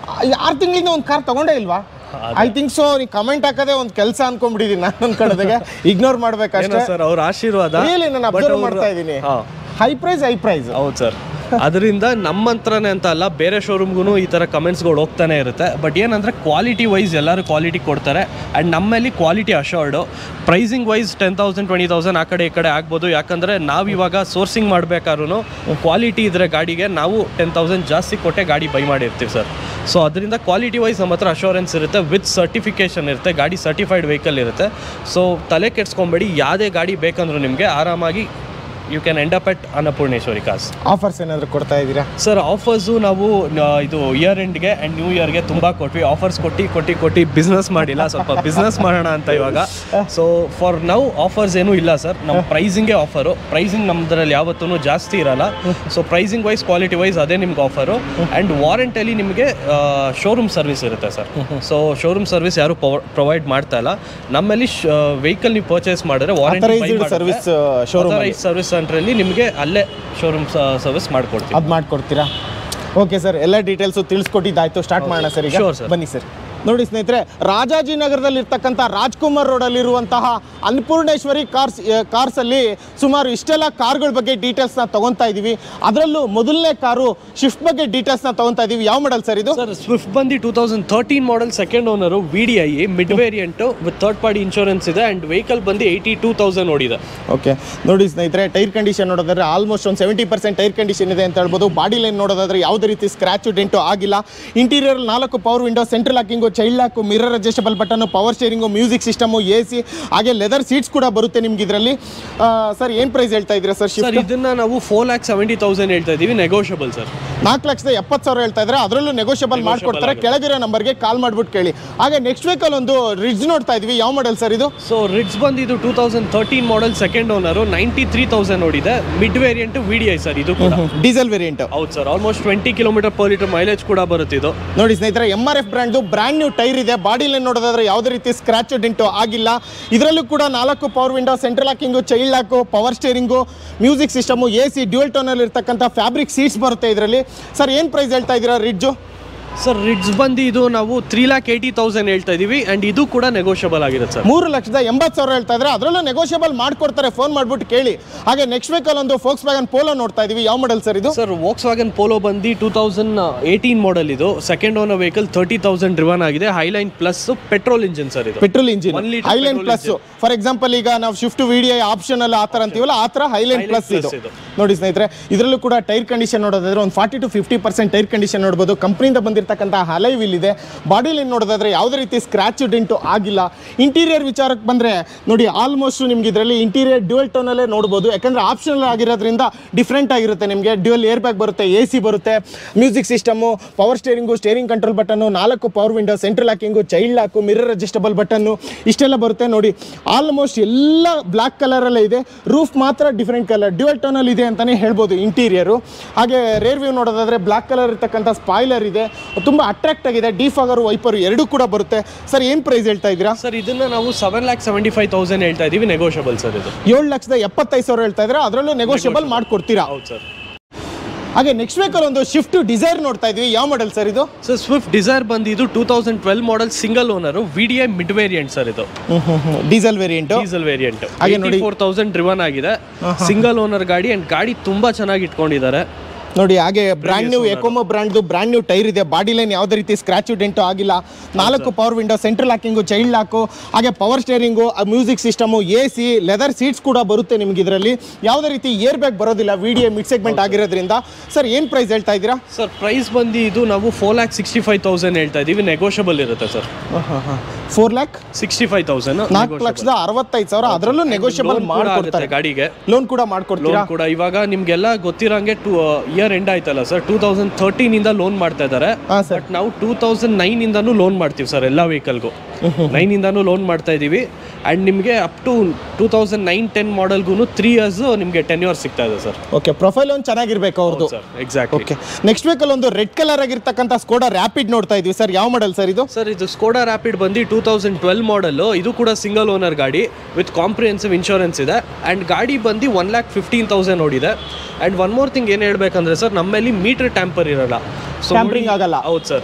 ಆರು ತಿಂಗಳಿಂದ ಒಂದು ಕಾರ್ ತಗೊಂಡೇ ಇಲ್ವಾ ಐ ಥಿಂಕ್ ಸೊ ನೀವು ಕಮೆಂಟ್ ಹಾಕೋದೇ ಒಂದು ಕೆಲಸ ಅನ್ಕೊಂಡ್ಬಿಟ್ಟಿದ್ದೀನಿ ನಾನು ಅನ್ಕೊಳ್ಳೋದಾಗೆ ಇಗ್ನೋರ್ ಮಾಡ್ಬೇಕಷ್ಟೇ ಸರ್ ಅವ್ರ ಆಶೀರ್ವಾದ ರಿಯಲಿ ನಾನು But ಅಬ್ಸರ್ವ್ ಅವ್ರು- ಮಾಡ್ತಾ ಇದ್ದೀನಿ ಹಾ. ಹೈ ಪ್ರೈಸ್ ಹೈ ಪ್ರೈಸ್ ಹೌದು ಸರ್ ಅದರಿಂದ ನಮ್ಮಂತ್ರನೇ ಅಂತ ಅಲ್ಲ ಬೇರೆ ಶೋರೂಮ್ಗೂ ಈ ಥರ ಕಮೆಂಟ್ಸ್ಗಳು ಹೋಗ್ತಾನೆ ಇರುತ್ತೆ ಬಟ್ ಏನಂದರೆ ಕ್ವಾಲಿಟಿ ವೈಸ್ ಎಲ್ಲರೂ ಕ್ವಾಲಿಟಿ ಕೊಡ್ತಾರೆ ಆ್ಯಂಡ್ ನಮ್ಮಲ್ಲಿ quality assured pricing wise ten thousand twenty thousand ಆ ಕಡೆ ಈ ಕಡೆ ಆಗ್ಬೋದು ಯಾಕಂದರೆ ನಾವು ಇವಾಗ ಸೋರ್ಸಿಂಗ್ ಮಾಡಬೇಕಾದ್ರೂ ಕ್ವಾಲಿಟಿ ಇದ್ರೆ ಗಾಡಿಗೆ ನಾವು ಟೆನ್ ತೌಸಂಡ್ ಜಾಸ್ತಿ ಕೊಟ್ಟೆ ಗಾಡಿ ಬೈ ಮಾಡಿರ್ತೀವಿ ಸರ್ ಸೊ ಅದರಿಂದ ಕ್ವಾಲಿಟಿ ವೈಸ್ ನಮ್ಮ ಹತ್ರ ಅಶೋರೆನ್ಸ್ ಇರುತ್ತೆ ವಿತ್ ಸರ್ಟಿಫಿಕೇಷನ್ ಇರುತ್ತೆ ಗಾಡಿ ಸರ್ಟಿಫೈಡ್ ವೆಹಿಕಲ್ ಇರುತ್ತೆ ಸೊ ತಲೆ ಕೆಡ್ಸ್ಕೊಂಬೇಡಿ ಯಾವುದೇ ಗಾಡಿ ಬೇಕಂದ್ರೂ ನಿಮಗೆ ಆರಾಮಾಗಿ you can end up at Annapoorneshwari cars offers ಏನಾದರೂ ಕೊಡ್ತಾ ಇದ್ದೀರಾ ಸರ್ ಆಫರ್ಸು ನಾವು ನ- ಇದು ಇಯರ್ ಎಂಡ್ಗೆ ಆ್ಯಂಡ್ ನ್ಯೂ ಇಯರ್ಗೆ ತುಂಬ ಕೊಟ್ವಿ ಆಫರ್ಸ್ ಕೊಟ್ಟು ಕೊಟ್ಟು ಕೊಟ್ಟು ಬಿಸ್ನೆಸ್ ಮಾಡಿಲ್ಲ ಸ್ವಲ್ಪ ಬಿಸ್ನೆಸ್ ಮಾಡೋಣ ಅಂತ ಇವಾಗ ಸೊ ಫಾರ್ ನೌ ಆಫರ್ಸ್ ಏನೂ ಇಲ್ಲ ಸರ್ ನಮ್ಮ ಪ್ರೈಸಿಂಗೇ ಆಫರು ಪ್ರೈಸಿಂಗ್ ನಮ್ಮದ್ರಲ್ಲಿ ಯಾವತ್ತೂ ಜಾಸ್ತಿ ಇರಲ್ಲ so pricing wise quality wise ಅದೇ ನಿಮ್ಗೆ ಆಫರು ಆ್ಯಂಡ್ ವಾರಂಟಲ್ಲಿ ನಿಮಗೆ ಶೋರೂಮ್ ಸರ್ವಿಸ್ ಇರುತ್ತೆ ಸರ್ ಸೊ ಶೋರೂಮ್ ಸರ್ವಿಸ್ ಯಾರು ಪ್ರೊವೈಡ್ ಮಾಡ್ತಾ ಇಲ್ಲ ನಮ್ಮಲ್ಲಿ ವೆಹಿಕಲ್ ನೀವು ಪರ್ಚೇಸ್ ಮಾಡಿದ್ರೆ Authorized service, uh, showroom ಅಲ್ಲಿ. ವಾರಂಟಿ ಸರ್ವಿಸ್ ಸೆಂಟ್ರಲ್ಲಿ ನಿಮಗೆ ಅಲ್ಲೇ ಶೋರೂಮ್ ಸರ್ವಿಸ್ ಮಾಡಿಕೊಡ್ತೀವಿ ಅದು ಮಾಡ್ಕೊಡ್ತೀರಾ ಓಕೆ ಸರ್ ಎಲ್ಲ ಡೀಟೇಲ್ಸು ತಿಳಿಸ್ಕೊಟ್ಟಿದ್ದಾಯ್ತು ಸ್ಟಾರ್ಟ್ ಮಾಡೋಣ ಸರ್ ಈಗ Sure, sir. ಬನ್ನಿ ಸರ್ ನೋಡಿ ಸ್ನೇಹಿತರೆ ರಾಜಾಜಿನಗರದಲ್ಲಿ ಇರ್ತಕ್ಕಂಥ ರಾಜ್ಕುಮಾರ್ ರೋಡಲ್ಲಿರುವಂತಹ ಅನ್ನಪೂರ್ಣೇಶ್ವರಿ ಕಾರ್ಸ್ ಕಾರ್ಸ್ ಅಲ್ಲಿ ಸುಮಾರು ಇಷ್ಟೆಲ್ಲ ಕಾರ್ಗಳ ಬಗ್ಗೆ ಡೀಟೇಲ್ಸ್ನ ತಗೊಂತಾ ಇದೀವಿ ಅದರಲ್ಲೂ ಮೊದಲನೇ ಕಾರು ಶಿಫ್ಟ್ ಬಗ್ಗೆ ಡೀಟೇಲ್ಸ್ನ ತಗೊಂತಾ ಇದೀವಿ ಯಾವ ಮಾಡಲ್ ಸರ್ ಇದು ಸರ್ ಸ್ವಿಫ್ಟ್ ಬಂದು two thousand thirteen model second owner V D I mid variant with third party insurance ಇದೆ ಅಂಡ್ ವೆಹಿಕಲ್ ಬಂದು ಏಯ್ಟಿ ಟೂ ತೌಸಂಡ್ ಓಡಿದೆ ಓಕೆ ನೋಡಿ ಸ್ನೇಹಿತರೆ ಟೈರ್ ಕಂಡೀಷನ್ ನೋಡೋದಾದ್ರೆ ಆಲ್ಮೋಸ್ಟ್ ಒಂದು ಸೆವೆಂಟಿ ಪರ್ಸೆಂಟ್ ಟೈರ್ ಕಂಡೀಷನ್ ಇದೆ ಅಂತ ಹೇಳ್ಬೋದು ಬಾಡಿ ಲೈನ್ ನೋಡೋದಾದ್ರೆ ಯಾವುದೇ ರೀತಿ ಸ್ಕ್ರಾಚು ಡೆಂಟು ಆಗಿಲ್ಲ ಇಂಟೀರಿಯರ್ ನಾಲ್ಕು power window central locking child lock mirror adjustable button power steering music system A C ಹಾಗೆ ಲೆದರ್ ಸೀಟ್ಸ್ ಕೂಡ ಬರುತ್ತೆ ನಿಮ್ಗೆ ಇದರಲ್ಲಿ ಸರ್ ಏನು ಪ್ರೈಸ್ ಹೇಳ್ತಾ ಇದ್ದೀರಾ ಸರ್ ಸರ್ ಶಿಫ್ಟ್ ಇದನ್ನ ನಾವು ಫೋರ್ ಲ್ಯಾಕ್ ಸೆವೆಂಟಿ ತೌಸಂಡ್ ಹೇಳ್ತಾ ಇದೀವಿ ನೆಗೋಷಿಯಬಲ್ ಸರ್ ನಾಲ್ಕು ಲಕ್ಷದ ಎಪ್ಪತ್ತು ಸಾವಿರ ಹೇಳ್ತಾ ಇದ್ರೆ ಅದರಲ್ಲೂ ನೆಗೋಷಿಯಬಲ್ ಮಾಡ್ಕೊಡ್ತಾರೆ ಕೆಳಗಿರೋ ನಂಬರ್ಗೆ ಕಾಲ್ ಮಾಡ್ಬಿಟ್ಟು ಕೇಳಿ ಹಾಗೆ ನೆಕ್ಸ್ಟ್ ವೆಹಿಕಲ್ ಒಂದು ರಿಡ್ಜ್ ನೋಡ್ತಾ ಇದ್ವಿ ಯಾವ ಮಾಡೆಲ್ ಸರ್ ಇದು ಸೊ ರಿಡ್ಸ್ ಬಂದು ಇದು two thousand thirteen model second owner ninety three thousand ಓಡಿದೆ mid variant V D I sir ಇದು ಕೂಡ ಡೀಸೆಲ್ ವೇರಿಯಂಟ್ ಹೌದು sir almost twenty kilometre per litre mileage ಕೂಡ ಬರುತ್ತೆ ಇದು ನೋಡಿ ಸ್ನೇಹಿತರೆ ಎಮ್ ಆರ್ ಎಫ್ ಬ್ರ್ಯಾಂಡ್ದು ಬ್ರ್ಯಾಂಡ್ ನ್ಯೂ ಟೈರ್ ಇದೆ ಬಾಡಿ ಲೈನ್ ನೋಡೋದಾದ್ರೆ ಯಾವುದೇ ರೀತಿ ಸ್ಕ್ರಾಚ್ ಡೆಂಟು ಆಗಿಲ್ಲ ಇದರಲ್ಲೂ ಕೂಡ ನಾಲ್ಕು power window central locking child lock power steering music system A C dual ಟೋನಲ್ಲಿ ಇರ್ತಕ್ಕಂಥ ಫ್ಯಾಬ್ರಿಕ್ ಸೀಟ್ಸ್ ಬರುತ್ತೆ ಇದರಲ್ಲಿ ಸರ್ ಏನು ಪ್ರೈಸ್ ಹೇಳ್ತಾ ಇದ್ದೀರಾ ರಿಡ್ಜು ಸರ್ ರಿಡ್ಸ್ ಬಂದು ಇದು ನಾವು ತ್ರೀ ಲ್ಯಾಕ್ ಏಯ್ಟಿ ತೌಸಂಡ್ ಹೇಳ್ತಾ ಇದೀವಿ ಅಂಡ್ ಇದು ಕೂಡ ನೆಗೋಷಿಯಬಲ್ ಆಗಿರುತ್ತೆ ಸರ್ ಮೂರು ಲಕ್ಷದ ಎಂಬತ್ತು ಸಾವಿರ ಹೇಳ್ತಾ ಇದ್ದಾರೆ ಅದರಲ್ಲೂ ನೆಗೋಷಿಯಬಲ್ ಮಾಡ್ಕೊಡ್ತಾರೆ ಫೋನ್ ಮಾಡ್ಬಿಟ್ಟು ಕೇಳಿ ಹಾಗೆ ನೆಕ್ಸ್ಟ್ ವೆಹಿಕಲ್ ಒಂದು ಫೋಕ್ಸ್ ವ್ಯಾಗನ್ ಪೋಲೋ ನೋಡ್ತಾ ಇದೀವಿ ಯಾವ ಮಾಡೆಲ್ ಸರ್ ಇದು ಸರ್ ವೋಕ್ಸ್ ವ್ಯಾಗನ್ ಪೋಲೋ ಬಂದು ಟೂ ತೌಸಂಡ್ ಏಯ್ಟೀನ್ ಮಾಡೆಲ್ ಇದು second owner vehicle thirty thousand driven ಆಗಿದೆ Highline plus petrol engine sir ಇದು petrol engine One liter Highline petrol plus for example ಈಗ ನಾವು ಶಿಫ್ಟ್ ವಿಡಿಐ ಆಪ್ಷನ್ ಅಲ್ಲ ಆ ಥರ ಅಂತೀವಲ್ಲ ಆ ಥರ ಹೈಲೈನ್ Highline ಪ್ಲಸ್ plus ಇದು ಇದು. ನೋಡಿ ಸ್ನೇಹಿತರೆ ಇದರಲ್ಲೂ ಕೂಡ ಟೈರ್ ಕಂಡೀಷನ್ ನೋಡೋದಾದ್ರೆ ಒಂದು forty to fifty percent tyre condition ನೋಡ್ಬೋದು ಕಂಪ್ನಿಯಿಂದ ಬಂದಿರತಕ್ಕಂಥ ಹಲೈ ವೀಲ್ ಇದೆ ಬಾಡಿ ಲೈನ್ ನೋಡೋದಾದ್ರೆ ಯಾವುದೇ ರೀತಿ ಸ್ಕ್ರಾಚ್ ಡೆಂಟು ಆಗಿಲ್ಲ ಇಂಟೀರಿಯರ್ ವಿಚಾರಕ್ಕೆ ಬಂದರೆ ನೋಡಿ ಆಲ್ಮೋಸ್ಟ್ ನಿಮ್ಗೆ ಇದರಲ್ಲಿ ಇಂಟೀರಿಯರ್ ಡ್ಯುಯಲ್ ಟೋನಲ್ಲೇ ನೋಡ್ಬೋದು ಯಾಕಂದರೆ ಆಪ್ಷನಲ್ ಆಗಿರೋದ್ರಿಂದ ಡಿಫ್ರೆಂಟ್ ಆಗಿರುತ್ತೆ ನಿಮಗೆ ಡ್ಯುಯಲ್ ಏರ್ ಬ್ಯಾಗ್ ಬರುತ್ತೆ ಎ ಸಿ ಬರುತ್ತೆ music system power steering steering control button ನಾಲ್ಕು power window central locking child lock mirror adjustable button ಇಷ್ಟೆಲ್ಲ ಬರುತ್ತೆ ನೋಡಿ ಆಲ್ಮೋಸ್ಟ್ ಎಲ್ಲ ಬ್ಲ್ಯಾಕ್ ಕಲರಲ್ಲೇ ಇದೆ ರೂಫ್ ಮಾತ್ರ ಡಿಫ್ರೆಂಟ್ ಕಲರ್ ಡ್ಯುಯಲ್ ಟೋನಲ್ಲಿ ಇದೆ ಅಂತಲೇ ಹೇಳ್ಬೋದು ಇಂಟೀರಿಯರು ಹಾಗೆ ರೇರ್ ವ್ಯೂ ನೋಡೋದಾದ್ರೆ ಬ್ಲ್ಯಾಕ್ ಕಲರ್ ಇರ್ತಕ್ಕಂಥ ಸ್ಪಾಯ್ಲರ್ ಇದೆ ತುಂಬ ಅಟ್ರಾಕ್ಟ್ ಆಗಿದೆ ಡಿಫಾಗರು ವೈಪರು ಎರಡೂ ಕೂಡ ಬರುತ್ತೆ ಸರ್ ಏನು ಪ್ರೈಸ್ ಹೇಳ್ತಾ ಇದ್ದೀರಾ ಸರ್ ಇದನ್ನ ನಾವು seven lakh seventy five thousand ಹೇಳ್ತಾ ಇದೀವಿ ನೆಗೋಷಿಯಬಲ್ ಸರ್ ಇದು ಏಳು ಲಕ್ಷದ ಎಪ್ಪತ್ತೈದು ಸಾವಿರ ಹೇಳ್ತಾ ಇದ್ರೆ ಅದರಲ್ಲೂ ನೆಗೋಷಿಯಬಲ್ ಮಾಡ್ಕೊಡ್ತೀರಾ ಹೌದು ಸರ್ ಹಾಗೆ ನೆಕ್ಸ್ಟ್ ವೆಹಿಕಲ್ ಒಂದು ಶಿಫ್ಟ್ ಡಿಸೈರ್ ನೋಡ್ತಾ ಇದ್ವಿ ಯಾವ ಮಾಡೆಲ್ ಸರ್ ಇದು ಸರ್ ಸ್ವಿಫ್ಟ್ ಡಿಸೈರ್ ಬಂದು ಇದು two thousand twelve model single owner V D I mid variant sir ಇದು ಡೀಸೆಲ್ ವೇರಿಯಂಟು ಡೀಸೆಲ್ ವೇರಿಯಂಟ್ ಹಾಗೆ ನೋಡಿ- ಫೋರ್ ತೌಸಂಡ್ ಡ್ರಿವನ್ ಆಗಿದೆ ಸಿಂಗಲ್ ಓನರ್ ಗಾಡಿ ಅಂಡ್ ಗಾಡಿ ತುಂಬಾ ಚೆನ್ನಾಗಿ ಇಟ್ಕೊಂಡಿದ್ದಾರೆ ನೋಡಿ ಹಾಗೆ ಬ್ರ್ಯಾಂಡ್ ನ್ಯೂ ಎಕೋಮೋ ಬ್ರ್ಯಾಂಡ್ದು ಬ್ರ್ಯಾಂಡ್ ನ್ಯೂ ಟೈರ್ ಇದೆ ಬಾಡಿ ಲೈನ್ ಯಾವುದೇ ರೀತಿ ಸ್ಕ್ರಾಚು ಡೆಂಟು ಆಗಿಲ್ಲ ನಾಲ್ಕು power window central locking child lock ಹಾಗೆ power steering music system A C leather seats ಕೂಡ ಬರುತ್ತೆ ನಿಮ್ಗೆ ಇದರಲ್ಲಿ ಯಾವುದೇ ರೀತಿ ಏರ್ ಬ್ಯಾಗ್ ಬರೋದಿಲ್ಲ V D A mid segment ಆಗಿರೋದ್ರಿಂದ ಸರ್ ಏನು ಪ್ರೈಸ್ ಹೇಳ್ತಾ ಇದ್ದೀರಾ ಸರ್ ಪ್ರೈಸ್ ಬಂದು ಇದು ನಾವು four lakh sixty five thousand ಹೇಳ್ತಾ ಇದೀವಿ ನೆಗೋಷಿಯಬಲ್ ಇರುತ್ತೆ sir four lakh sixty five thousand ನಾಲ್ಕು ಲಕ್ಷದ ಅರವತ್ತೈದು ಸಾವಿರ ಅದರಲ್ಲೂ ನೆಗೋಷಿಯಬಲ್ ಮಾಡ್ಕೊಡ್ತಾರೆ ಗಾಡಿಗೆ ಲೋನ್ ಕೂಡ ಮಾಡ್ಕೊಡ್ತೀರಾ ಲೋನ್ ಕೂಡ ಇವಾಗ ನಿಮ್ಗೆಲ್ಲ ಗೊತ್ತಿರಂಗೆ ಟೂ ಇಯರ್ ಎಂಡ್ ಆಯ್ತಲ್ಲ ಸರ್ ಟೂ ತೌಸಂಡ್ ತರ್ಟೀನ್ ಇಂದ ಲೋನ್ ಮಾಡ್ತಾ ಇದ್ದಾರೆ ಹಾಂ ಸರ್ ಬಟ್ ನಾವು ಟೂ ತೌಸಂಡ್ ನೈನ್ ಇಂದಾನು ಲೋನ್ ಮಾಡ್ತೀವಿ ಸರ್ ಎಲ್ಲ ವೆಹಿಕಲ್ಗೂ ನೈನ್ ಇಂದಾನು ಲೋನ್ ಮಾಡ್ತಾ ಇದೀವಿ ಅಂಡ್ ನಿಮಗೆ up to two thousand nine ten ಮಾಡೆಲ್ಗೂ ತ್ರೀ ಇಯರ್ಸ್ ನಿಮಗೆ ಟೆನ್ ಇಯರ್ಸ್ ಸಿಗ್ತಾ ಇದೆ ಸರ್ ಓಕೆ ಪ್ರೊಫೈಲ್ ಒಂದು ಚೆನ್ನಾಗಿರ್ಬೇಕು ಅವ್ರದ್ದು sir exactly okay next vehicle ಒಂದು ರೆಡ್ ಕಲರ್ ಆಗಿರ್ತಕ್ಕಂಥ ಸ್ಕೋಡಾ ರ್ಯಾಪಿಡ್ ನೋಡ್ತಾ ಇದ್ವಿ ಸರ್ ಯಾವ ಮಾಡೆಲ್ ಸರ್ ಇದು ಸರ್ ಇದು ಸ್ಕೋಡಾ ರ್ಯಾಪಿಡ್ ಬಂದು ಟೂ ತೌಸಂಡ್ ಟ್ವೆಲ್ ಮಾಡಲ್ಲು ಇದು ಕೂಡ ಸಿಂಗಲ್ ಓನರ್ ಗಾಡಿ ವಿತ್ ಕಾಂಪ್ರಿಹೆನ್ಸಿವ್ ಇನ್ಶೂರೆನ್ಸ್ ಇದೆ ಆ್ಯಂಡ್ ಗಾಡಿ ಬಂದು ಒನ್ ಲ್ಯಾಕ್ ಫಿಫ್ಟೀನ್ ತೌಸಂಡ್ ನೋಡಿದೆ ಆ್ಯಂಡ್ ಒನ್ ಮೋರ್ ಥಿಂಗ್ ಏನು ಹೇಳ್ಬೇಕಂದ್ರೆ ಸರ್ ನಮ್ಮಲ್ಲಿ ಮೀಟರ್ ಟ್ಯಾಂಪರ್ ಇರಲ್ಲ ಸೊ Tampering ಆಗಲ್ಲ. ಹೌದು ಸರ್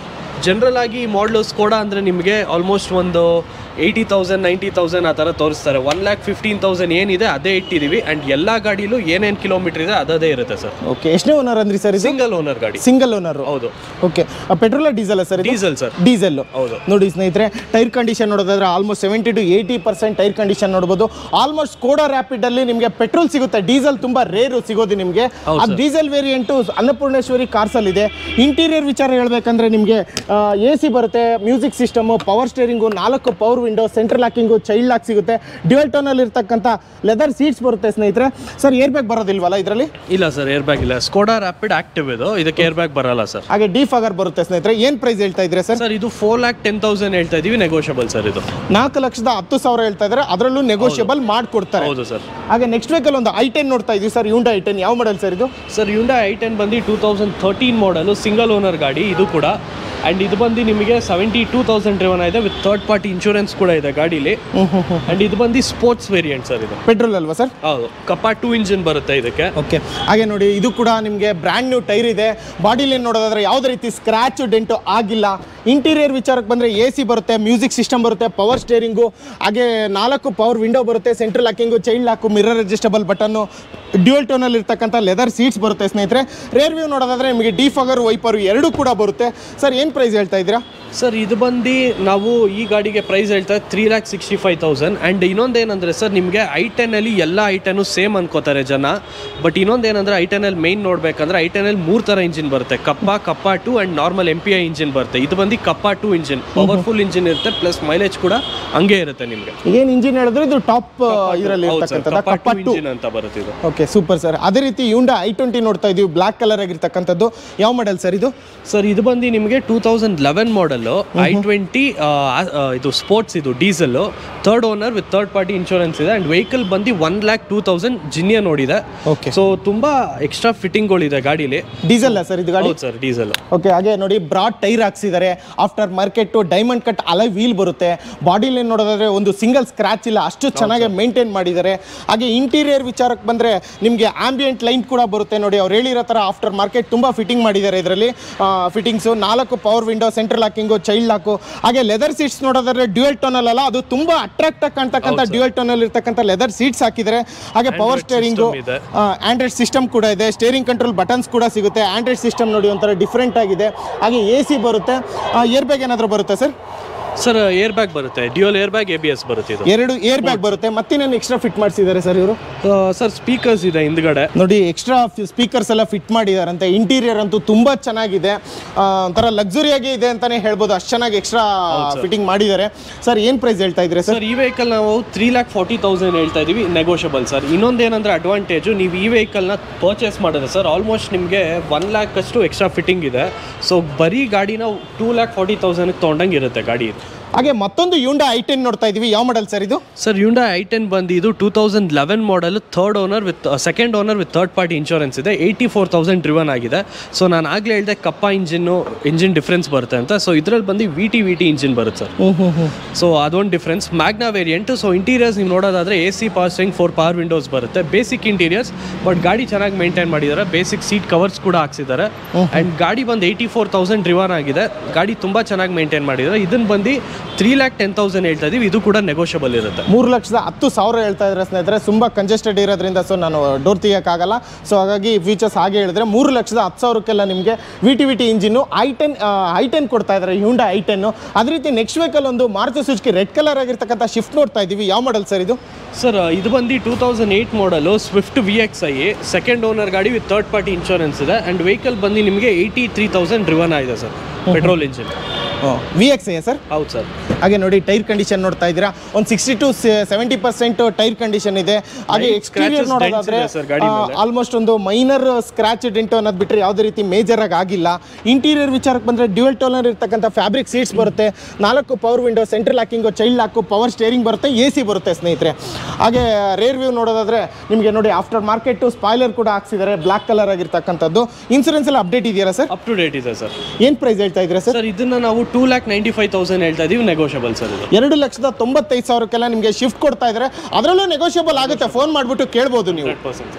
ಜನರಲ್ ಆಗಿ ಈ ಮಾಡಲು ಸ್ಕೋಡಾ ಅಂದರೆ ನಿಮಗೆ ಆಲ್ಮೋಸ್ಟ್ ಒಂದು ಏಯ್ಟಿ ತೌಸಂಡ್ ನೈಂಟಿ ತೌಸಂಡ್ ಆ ಥರ ತೋರಿಸ್ತಾರೆ ಒನ್ ಲ್ಯಾಕ್ ಫಿಫ್ಟೀನ್ ತೌಸಂಡ್ ಏನಿದೆ ಅದೇ ಇಟ್ಟಿದ್ದೀವಿ ಆ್ಯಂಡ್ ಎಲ್ಲ ಗಾಡಿಲೂ ಏನೇನು ಕಿಲೋಮೀಟರ್ ಇದೆ ಅದೇ ಇರುತ್ತೆ ಸರ್ ಓಕೆ ಎಷ್ಟನೇ ಓನರ್ ಅಂದ್ರಿ ಸರ್ ಇದು ಸಿಂಗಲ್ ಓನರ್ ಗಾಡಿ ಸಿಂಗಲ್ ಓನರ್ ಹೌದು ಓಕೆ ಪೆಟ್ರೋಲ್ ಡೀಸೆಲ್ ಸರ್ ಇದು ಡೀಸೆಲ್ ಸರ್ ಡೀಸೆಲ್ ಹೌದು ನೋಡಿ ಸ್ನೇಹಿತರೆ ಟೈರ್ ಕಂಡೀಷನ್ ನೋಡೋದಾದ್ರೆ almost seventy to eighty percent tyre condition ನೋಡ್ಬೋದು ಆಲ್ಮೋಸ್ಟ್ ಕೋಡಾ ರ್ಯಾಪಿಡ್ ಅಲ್ಲಿ ನಿಮಗೆ ಪೆಟ್ರೋಲ್ ಸಿಗುತ್ತೆ ಡೀಸೆಲ್ ತುಂಬಾ ರೇರು ಸಿಗೋದು ನಿಮಗೆ ಆ ಡೀಸೆಲ್ ವೇರಿಯಂಟು ಅನ್ನಪೂರ್ಣೇಶ್ವರಿ ಕಾರ್ಸ್ ಅಲ್ಲಿ ಇದೆ ಇಂಟೀರಿಯರ್ ವಿಚಾರ ಹೇಳ್ಬೇಕಂದ್ರೆ ನಿಮಗೆ ಎ ಸಿ ಬರುತ್ತೆ ಮ್ಯೂಸಿಕ್ ಸಿಸ್ಟಮು ಪವರ್ ಸ್ಟೇರಿಂಗು ನಾಲ್ಕು power window central locking child lock ಸಿಗುತ್ತೆ ಡ್ಯುವೆಲ್ ಟೋನಲ್ಲಿ ಇರ್ತಕ್ಕಂಥ ಲೆದರ್ ಸೀಟ್ಸ್ ಬರುತ್ತೆ ಸ್ನೇಹಿತರೆ ಸರ್ ಏರ್ ಬ್ಯಾಗ್ ಬರೋದಿಲ್ವಲ್ಲ ಇದರಲ್ಲಿ ಇಲ್ಲ ಸರ್ ಏರ್ ಬ್ಯಾಗ್ ಇಲ್ಲ ಸ್ಕೋಡಾ ರ್ಯಾಪಿಡ್ ಆಕ್ಟಿವ್ ಇದು ಇದಕ್ಕೆ ಏರ್ ಬ್ಯಾಗ್ ಬರಲ್ಲ ಸರ್ ಹಾಗೆ ಡಿ ಫಾಗರ್ ಬರುತ್ತೆ ಸ್ನೇಹಿತರೆ ಏನು ಪ್ರೈಸ್ ಹೇಳ್ತಾ ಇದ್ರೆ ಸರ್ ಸರ್ ಇದು ಫೋರ್ ಲ್ಯಾಕ್ ಟೆನ್ ತೌಸಂಡ್ ಹೇಳ್ತಾ ಇದೀವಿ ನೆಗೋಷಿಯಬಲ್ ಸರ್ ಇದು ನಾಲ್ಕು ಲಕ್ಷದ ಹತ್ತು ಸಾವಿರ ಹೇಳ್ತಾ ಇದ್ದಾರೆ ಅದರಲ್ಲೂ ನೆಗೋಷಿಯಬಲ್ ಮಾಡ್ಕೊಡ್ತಾರೆ ಹೌದು ಸರ್ ಹಾಗೆ ನೆಕ್ಸ್ಟ್ ವೆಹಿಕಲ್ ಒಂದು ಐ ಟೆನ್ ನೋಡ್ತಾ ಇದೀವಿ ಸರ್ ಯುಂಡ ಐ ಟೆನ್ ಯಾವ ಮಾಡಲ್ ಸರ್ ಇದು ಸರ್ ಯುಂಡಾ ಐ ಟೆನ್ ಬಂದು two thousand thirteen model single owner ಗಾಡಿ ಇದು ಕೂಡ ಆ್ಯಂಡ್ ಇದು ಬಂದು ನಿಮಗೆ ಸೆವೆಂಟಿ ಟೂ ತೌಸಂಡ್ ಡ್ರಿವನ್ ಇದೆ ವಿತ್ ಥರ್ಡ್ ಪಾರ್ಟಿ ಇನ್ಶೂರೆನ್ಸ್ ಕೂಡ ಇದೆ ಗಾಡೀಲಿ ಆ್ಯಂಡ್ ಇದು ಬಂದು ಸ್ಪೋರ್ಟ್ಸ್ ವೇರಿಯಂಟ್ ಸರ್ ಇದು ಪೆಟ್ರೋಲ್ ಅಲ್ವಾ ಸರ್ ಹೌದು ಕಪ್ಪ ಟೂ ಇಂಜಿನ್ ಬರುತ್ತೆ ಇದಕ್ಕೆ ಓಕೆ ಹಾಗೆ ನೋಡಿ ಇದು ಕೂಡ ನಿಮಗೆ ಬ್ರ್ಯಾಂಡ್ ನ್ಯೂ ಟೈರ್ ಇದೆ ಬಾಡಿಲಿ ನೋಡೋದಾದ್ರೆ ಯಾವುದೇ ರೀತಿ ಸ್ಕ್ರಾಚ್ ಡೆಂಟು ಆಗಿಲ್ಲ ಇಂಟೀರಿಯರ್ ವಿಚಾರಕ್ಕೆ ಬಂದರೆ ಎ ಸಿ ಬರುತ್ತೆ ಮ್ಯೂಸಿಕ್ ಸಿಸ್ಟಮ್ ಬರುತ್ತೆ ಪವರ್ ಸ್ಟೇರಿಂಗು ಹಾಗೆ ನಾಲ್ಕು ಪವರ್ ವಿಂಡೋ ಬರುತ್ತೆ central locking child lock mirror adjustable button dual ಟೋನಲ್ಲಿ ಇರ್ತಕ್ಕಂಥ ಲೆದರ್ ಸೀಟ್ಸ್ ಬರುತ್ತೆ ಸ್ನೇಹಿತರೆ ರೇರ್ ವ್ಯೂ ನೋಡೋದಾದ್ರೆ ನಿಮಗೆ ಡಿ ಫಗರ್ ವೈಪರು ಎರಡೂ ಕೂಡ ಬರುತ್ತೆ ಸರ್ ಏನು ಪ್ರೈಸ್ ಹೇಳ್ತಾ ಇದ್ದೀರಾ ಸರ್ ಇದು ಬಂದು ನಾವು ಈ ಗಾಡಿಗೆ ಪ್ರೈಸ್ ಹೇಳ್ತಾ three lakh sixty five thousand and ಇನ್ನೊಂದೇನಂದರೆ ಸರ್ ನಿಮಗೆ ಐ ಟೆನ್ನಲ್ಲಿ ಎಲ್ಲ ಐ ಟೆನ್ನು ಸೇಮ್ ಅನ್ಕೋತಾರೆ ಜನ ಬಟ್ ಇನ್ನೊಂದೇನಂದರೆ ಐ ಟೆನಲ್ಲಿ ಮೇನ್ ನೋಡಬೇಕಂದ್ರೆ ಐ ಟೆನಲ್ಲಿ ಮೂರು ಥರ ಇಂಜಿನ್ ಬರುತ್ತೆ Kappa Kappa two and normal M P I engine ಬರುತ್ತೆ ಇದು ಬಂದು Kappa two engine powerful engine ಇರುತ್ತೆ ಪ್ಲಸ್ ಮೈಲೇಜ್ ಕೂಡ ಹಂಗೆ ಇರುತ್ತೆ ನಿಮಗೆ ಏನು ಇಂಜಿನ್ ಹೇಳಿದ್ರೆ ಇದು ಟಾಪ್ ಇದರಲ್ಲಿ ಇರ್ತಕ್ಕಂಥದ್ದು ಕಪ್ಪ ಟು ಇಂಜಿನ್ ಅಂತ ಬರುತ್ತೆ ಇದು ಓಕೆ ಸೂಪರ್ ಸರ್ ಅದೇ ರೀತಿ ಯುಂಡ ಐ ಟ್ವೆಂಟಿ ನೋಡ್ತಾ ಇದೀವಿ ಬ್ಲ್ಯಾಕ್ ಕಲರ್ ಆಗಿರ್ತಕ್ಕಂಥದ್ದು ಯಾವ ಮಾಡೆಲ್ ಸರ್ ಇದು ಸರ್ ಇದು ಬಂದು ನಿಮಗೆ two thousand eleven model i twenty ಇದು ಸ್ಪೋರ್ಟ್ಸ್ ಇದು diesel third owner with third party insurance ಇದೆ ಆ್ಯಂಡ್ ವೆಹಿಕಲ್ ಬಂದು ಒನ್ ಲ್ಯಾಕ್ ಟೂ ತೌಸಂಡ್ ಜಿನಿಯ ನೋಡಿದೆ ಓಕೆ ಸೊ ತುಂಬ ಎಕ್ಸ್ಟ್ರಾ ಫಿಟ್ಟಿಂಗ್ಗಳಿದೆ ಗಾಡೀಲಿ ಡೀಸೆಲ್ ಸರ್ ಇದು ಗಾಡಿ ಹೌದು ಸರ್ ಡೀಸೆಲ್ ಓಕೆ ಹಾಗೆ ನೋಡಿ ಬ್ರಾಡ್ ಟೈರ್ ಹಾಕ್ಸಿದ್ದಾರೆ after market diamond cut alloy wheel ಬರುತ್ತೆ ಬಾಡಿಲಿ ನೋಡೋದಾದ್ರೆ ಒಂದು ಸಿಂಗಲ್ ಸ್ಕ್ರಾಚ್ ಇಲ್ಲ ಅಷ್ಟು ಚೆನ್ನಾಗಿ ಮೇಂಟೈನ್ ಮಾಡಿದ್ದಾರೆ ಹಾಗೆ ಇಂಟೀರಿಯರ್ ವಿಚಾರಕ್ಕೆ ಬಂದರೆ ನಿಮಗೆ ಆಂಬಿಯಂಟ್ ಲೈನ್ ಕೂಡ ಬರುತ್ತೆ ನೋಡಿ ಅವ್ರು ಹೇಳಿರೋ ಥರ ಆಫ್ಟರ್ ಮಾರ್ಕೆಟ್ ತುಂಬ ಫಿಟ್ಟಿಂಗ್ ಮಾಡಿದ್ದಾರೆ ಇದರಲ್ಲಿ ಫಿಟ್ಟಿಂಗ್ಸು ನಾಲ್ಕು power window central locking child lock ಹಾಗೆ ಲೆದರ್ ಸೀಟ್ಸ್ ನೋಡೋದಾದ್ರೆ ಡ್ಯೂಯಲ್ ಟೋನಲ್ ಅಲ್ಲ ಅದು ತುಂಬ ಅಟ್ರಾಕ್ಟ್ ಆಗಿ ಕಾಣ್ತಕ್ಕಂಥ ಡ್ಯೂಯಲ್ ಟೋನಲ್ ಇರ್ತಕ್ಕಂಥ ಲೆದರ್ ಸೀಟ್ಸ್ ಹಾಕಿದ್ದಾರೆ ಹಾಗೆ ಪವರ್ ಸ್ಟೇರಿಂಗು system ಇದೆ. ಆಂಡ್ರಾಯ್ಡ್ ಸಿಸ್ಟಮ್ ಕೂಡ ಇದೆ ಸ್ಟೇರಿಂಗ್ ಕಂಟ್ರೋಲ್ ಬಟನ್ಸ್ ಕೂಡ ಸಿಗುತ್ತೆ ಆಂಡ್ರಾಯ್ಡ್ ಸಿಸ್ಟಮ್ ನೋಡಿ ಒಂಥರ ಡಿಫ್ರೆಂಟ್ ಆಗಿದೆ ಹಾಗೆ ಎ ಸಿ ಬರುತ್ತೆ ಏರ್ ಬ್ಯಾಗ್ ಏನಾದರೂ ಬರುತ್ತೆ ಸರ್ ಸರ್ ಏರ್ ಬ್ಯಾಗ್ ಬರುತ್ತೆ dual air bag A B S ಬರುತ್ತೆ ಇದು ಎರಡು ಏರ್ ಬ್ಯಾಗ್ ಬರುತ್ತೆ ಮತ್ತಿನ್ನೇನು ಎಕ್ಸ್ಟ್ರಾ ಫಿಟ್ ಮಾಡಿಸಿದ್ದಾರೆ ಸರ್ ಇವರು ಸರ್ ಸ್ಪೀಕರ್ಸ್ ಇದೆ ಹಿಂದ್ಗಡೆ ನೋಡಿ ಎಕ್ಸ್ಟ್ರಾ ಸ್ಪೀಕರ್ಸ್ ಎಲ್ಲ ಫಿಟ್ ಮಾಡಿದಾರಂತೆ ಇಂಟೀರಿಯರ್ ಅಂತೂ ತುಂಬಾ ಚೆನ್ನಾಗಿದೆ ಆ, ಒಂಥರ ಲಕ್ಸುರಿಯಾಗಿ ಇದೆ ಅಂತಾನೆ ಹೇಳ್ಬೋದು ಅಷ್ಟು ಚೆನ್ನಾಗಿ ಎಕ್ಸ್ಟ್ರಾ ಫಿಟ್ಟಿಂಗ್ ಮಾಡಿದ್ದಾರೆ ಸರ್ ಏನು ಪ್ರೈಸ್ ಹೇಳ್ತಾ ಇದ್ರೆ ಸರ್ ಸರ್ ಈ ವೆಹಿಕಲ್ ನಾವು ತ್ರೀ ಲ್ಯಾಕ್ ಫಾರ್ಟಿ ತೌಸಂಡ್ ಹೇಳ್ತಾ ಇದೀವಿ ನೆಗೋಷಿಯಬಲ್ ಸರ್ ಇನ್ನೊಂದೇನಂದ್ರೆ ಅಡ್ವಾಂಟೇಜು ನೀವು ಈ ವೆಹಿಕಲ್ನ ಪರ್ಚೇಸ್ ಮಾಡಿದ್ರೆ ಸರ್ ಆಲ್ಮೋಸ್ಟ್ ನಿಮಗೆ ಒನ್ ಲ್ಯಾಕ್ ಅಷ್ಟು ಎಕ್ಸ್ಟ್ರಾ ಫಿಟ್ಟಿಂಗ್ ಇದೆ ಸೊ ಬರೀ ಗಾಡಿನ ಟೂ ಲ್ಯಾಕ್ ಫಾರ್ಟಿ ತೌಸಂಡ್ಗೆ ತೊಗೊಂಡಂಗೆ ಇರುತ್ತೆ ಗಾಡಿ ಹಾಗೆ ಮತ್ತೊಂದು ಯುಂಡ ಐ ಟೆನ್ ನೋಡ್ತಾ ಇದೀವಿ ಯಾವ ಮಾಡಲ್ ಸರ್ ಇದು ಸರ್ ಯುಂಡಾ ಐ ಟೆನ್ ಬಂದು ಇದು two thousand eleven model third owner with second owner with third party insurance ಇದೆ ಏಯ್ಟಿ ಫೋರ್ ತೌಸಂಡ್ ಡ್ರಿವನ್ ಆಗಿದೆ ಸೊ ನಾನು ಆಗಲೇ ಹೇಳಿದೆ ಕಪ್ಪ ಇಂಜಿನ್ನು ಇಂಜಿನ್ ಡಿಫ್ರೆನ್ಸ್ ಬರುತ್ತೆ ಅಂತ ಸೊ ಇದರಲ್ಲಿ ಬಂದು V T V T engine ಬರುತ್ತೆ ಸರ್ ಸೊ ಅದೊಂದು difference Magna variant so interiors ನೀವು ನೋಡೋದಾದ್ರೆ A C power steering four power windows ಬರುತ್ತೆ ಬೇಸಿಕ್ ಇಂಟೀರಿಯರ್ಸ್ ಬಟ್ ಗಾಡಿ ಚೆನ್ನಾಗಿ ಮೇಂಟೈನ್ ಮಾಡಿದ್ದಾರೆ ಬೇಸಿಕ್ ಸೀಟ್ ಕವರ್ಸ್ ಕೂಡ ಹಾಕ್ಸಿದ್ದಾರೆ ಆ್ಯಂಡ್ ಗಾಡಿ ಬಂದು ಏಯ್ಟಿ ಫೋರ್ ತೌಸಂಡ್ ಡ್ರಿವನ್ ಆಗಿದೆ ಗಾಡಿ ತುಂಬ ಚೆನ್ನಾಗಿ ಮೇಂಟೈನ್ ಮಾಡಿದ್ದಾರೆ ಇದನ್ನು ಬಂದು ತ್ರೀ ಲ್ಯಾಕ್ ಟೆನ್ ತೌಸಂಡ್ ಹೇಳ್ತಾ ಇದೀವಿ ಇದು ಕೂಡ ನೆಗೋಷಿಯಬಲ್ ಇರುತ್ತೆ ಮೂರು ಲಕ್ಷದ ಹತ್ತು ಸಾವಿರ ಹೇಳ್ತಾ ಇದ್ರೆ ಸ್ನೇಹಿತರೆ ತುಂಬ ಕಂಜೆಸ್ಟೆಡ್ ಇರೋದ್ರಿಂದ ಸೊ ನಾನು ಡೋರ್ ತೆಗಿಯೋಕ್ಕಾಗಲ್ಲ ಸೊ ಹಾಗಾಗಿ ಫೀಚರ್ಸ್ ಹಾಗೆ ಹೇಳಿದ್ರೆ ಮೂರು ಲಕ್ಷದ ಹತ್ತು ಸಾವಿರಕ್ಕೆಲ್ಲ ನಿಮಗೆ V T V T engine i ten i ten ಕೊಡ್ತಾ ಇದ್ದಾರೆ ಹ್ಯೂಂಡ ಐ ಟೆನ್ನು ಅದೇ ರೀತಿ ನೆಕ್ಸ್ಟ್ ವೆಹಿಕಲ್ ಒಂದು ಮಾರುತಿ ಸುಜುಕಿ ರೆಡ್ ಕಲರ್ ಆಗಿರ್ತಕ್ಕಂಥ ಶಿಫ್ಟ್ ನೋಡ್ತಾ ಇದ್ದೀವಿ ಯಾವ ಮಾಡಲ್ ಸರ್ ಇದು ಸರ್ ಇದು ಬಂದು two thousand eight model Swift V X I second owner ಗಾಡಿ ವಿತ್ ಥರ್ಡ್ ಪಾರ್ಟಿ ಇನ್ಶೂರೆನ್ಸ್ ಇದೆ ಆ್ಯಂಡ್ ವೆಹಿಕಲ್ ಬಂದು ನಿಮಗೆ ಏಯ್ಟಿ ತ್ರೀ ತೌಸಂಡ್ ಡ್ರಿವನ್ ಆಗಿದೆ sir petrol engine V X I sir ಹೌದು ಸರ್ ಹಾಗೆ ನೋಡಿ ಟೈರ್ ಕಂಡೀಷನ್ ನೋಡ್ತಾ ಇದ್ದೀರಾ ಒಂದು sixty to seventy percent tyre condition ಇದೆ ಹಾಗೆ Light ಎಕ್ಸ್ಟೀರಿಯರ್ scratches, ನೋಡೋದಾದ್ರೆ dents ಇದೆ sir ಗಾಡಿ ಮೇಲೆ. ಆಲ್ಮೋಸ್ಟ್ ಒಂದು ಮೈನರ್ ಸ್ಕ್ರಾಚ್ ಡೆಂಟು ಅನ್ನೋದು ಬಿಟ್ಟರೆ ಯಾವುದೇ ರೀತಿ ಮೇಜರ್ ಆಗಿ ಆಗಿಲ್ಲ ಇಂಟೀರಿಯರ್ ವಿಚಾರಕ್ಕೆ ಬಂದರೆ ಡ್ಯೂಯಲ್ ಟೋನರ್ ಇರ್ತಕ್ಕಂಥ ಫ್ಯಾಬ್ರಿಕ್ ಸೀಟ್ಸ್ ಬರುತ್ತೆ ನಾಲ್ಕು power window central locking child lock power steering ಬರುತ್ತೆ ಎ ಸಿ ಬರುತ್ತೆ ಸ್ನೇಹಿತರೆ ಹಾಗೆ ರೇರ್ ವ್ಯೂ ನೋಡೋದಾದ್ರೆ ನಿಮಗೆ ನೋಡಿ ಆಫ್ಟರ್ ಮಾರ್ಕೆಟು ಸ್ಪಾಯ್ಲರ್ ಕೂಡ ಹಾಕ್ಸಿದ್ದಾರೆ ಬ್ಲಾಕ್ ಕಲರ್ ಆಗಿರ್ತಕ್ಕಂಥದ್ದು ಇನ್ಸೂರೆನ್ಸ್ ಎಲ್ಲ ಅಪ್ಡೇಟ್ ಇದೆಯಾ ಸರ್ ಅಪ್ ಟು ಡೇಟ್ ಇದೆ ಸರ್ ಏನು ಪ್ರೈಸ್ ಹೇಳ್ತಾ ಇದ್ದೀರಾ ಸರ್ ಸರ್ ಇದನ್ನ ನಾವು two lakh ninety five thousand ಹೇಳ್ತಾ ಇದೀವಿ ನೆಗೋಷಿಯಬಲ್ ಸರ್ ಇದು ಎರಡು ಲಕ್ಷದ ತೊಂಬತ್ತೈದು ಸಾವಿರಕ್ಕೆಲ್ಲ ನಿಮಗೆ ಶಿಫ್ಟ್ ಕೊಡ್ತಾ ಇದ್ದಾರೆ ಅದರಲ್ಲೂ ನೆಗೋಷಿಯಬಲ್ ಆಗುತ್ತೆ ಫೋನ್ ಮಾಡಿಬಿಟ್ಟು ಕೇಳ್ಬೋದು ನೀವು hundred percent sir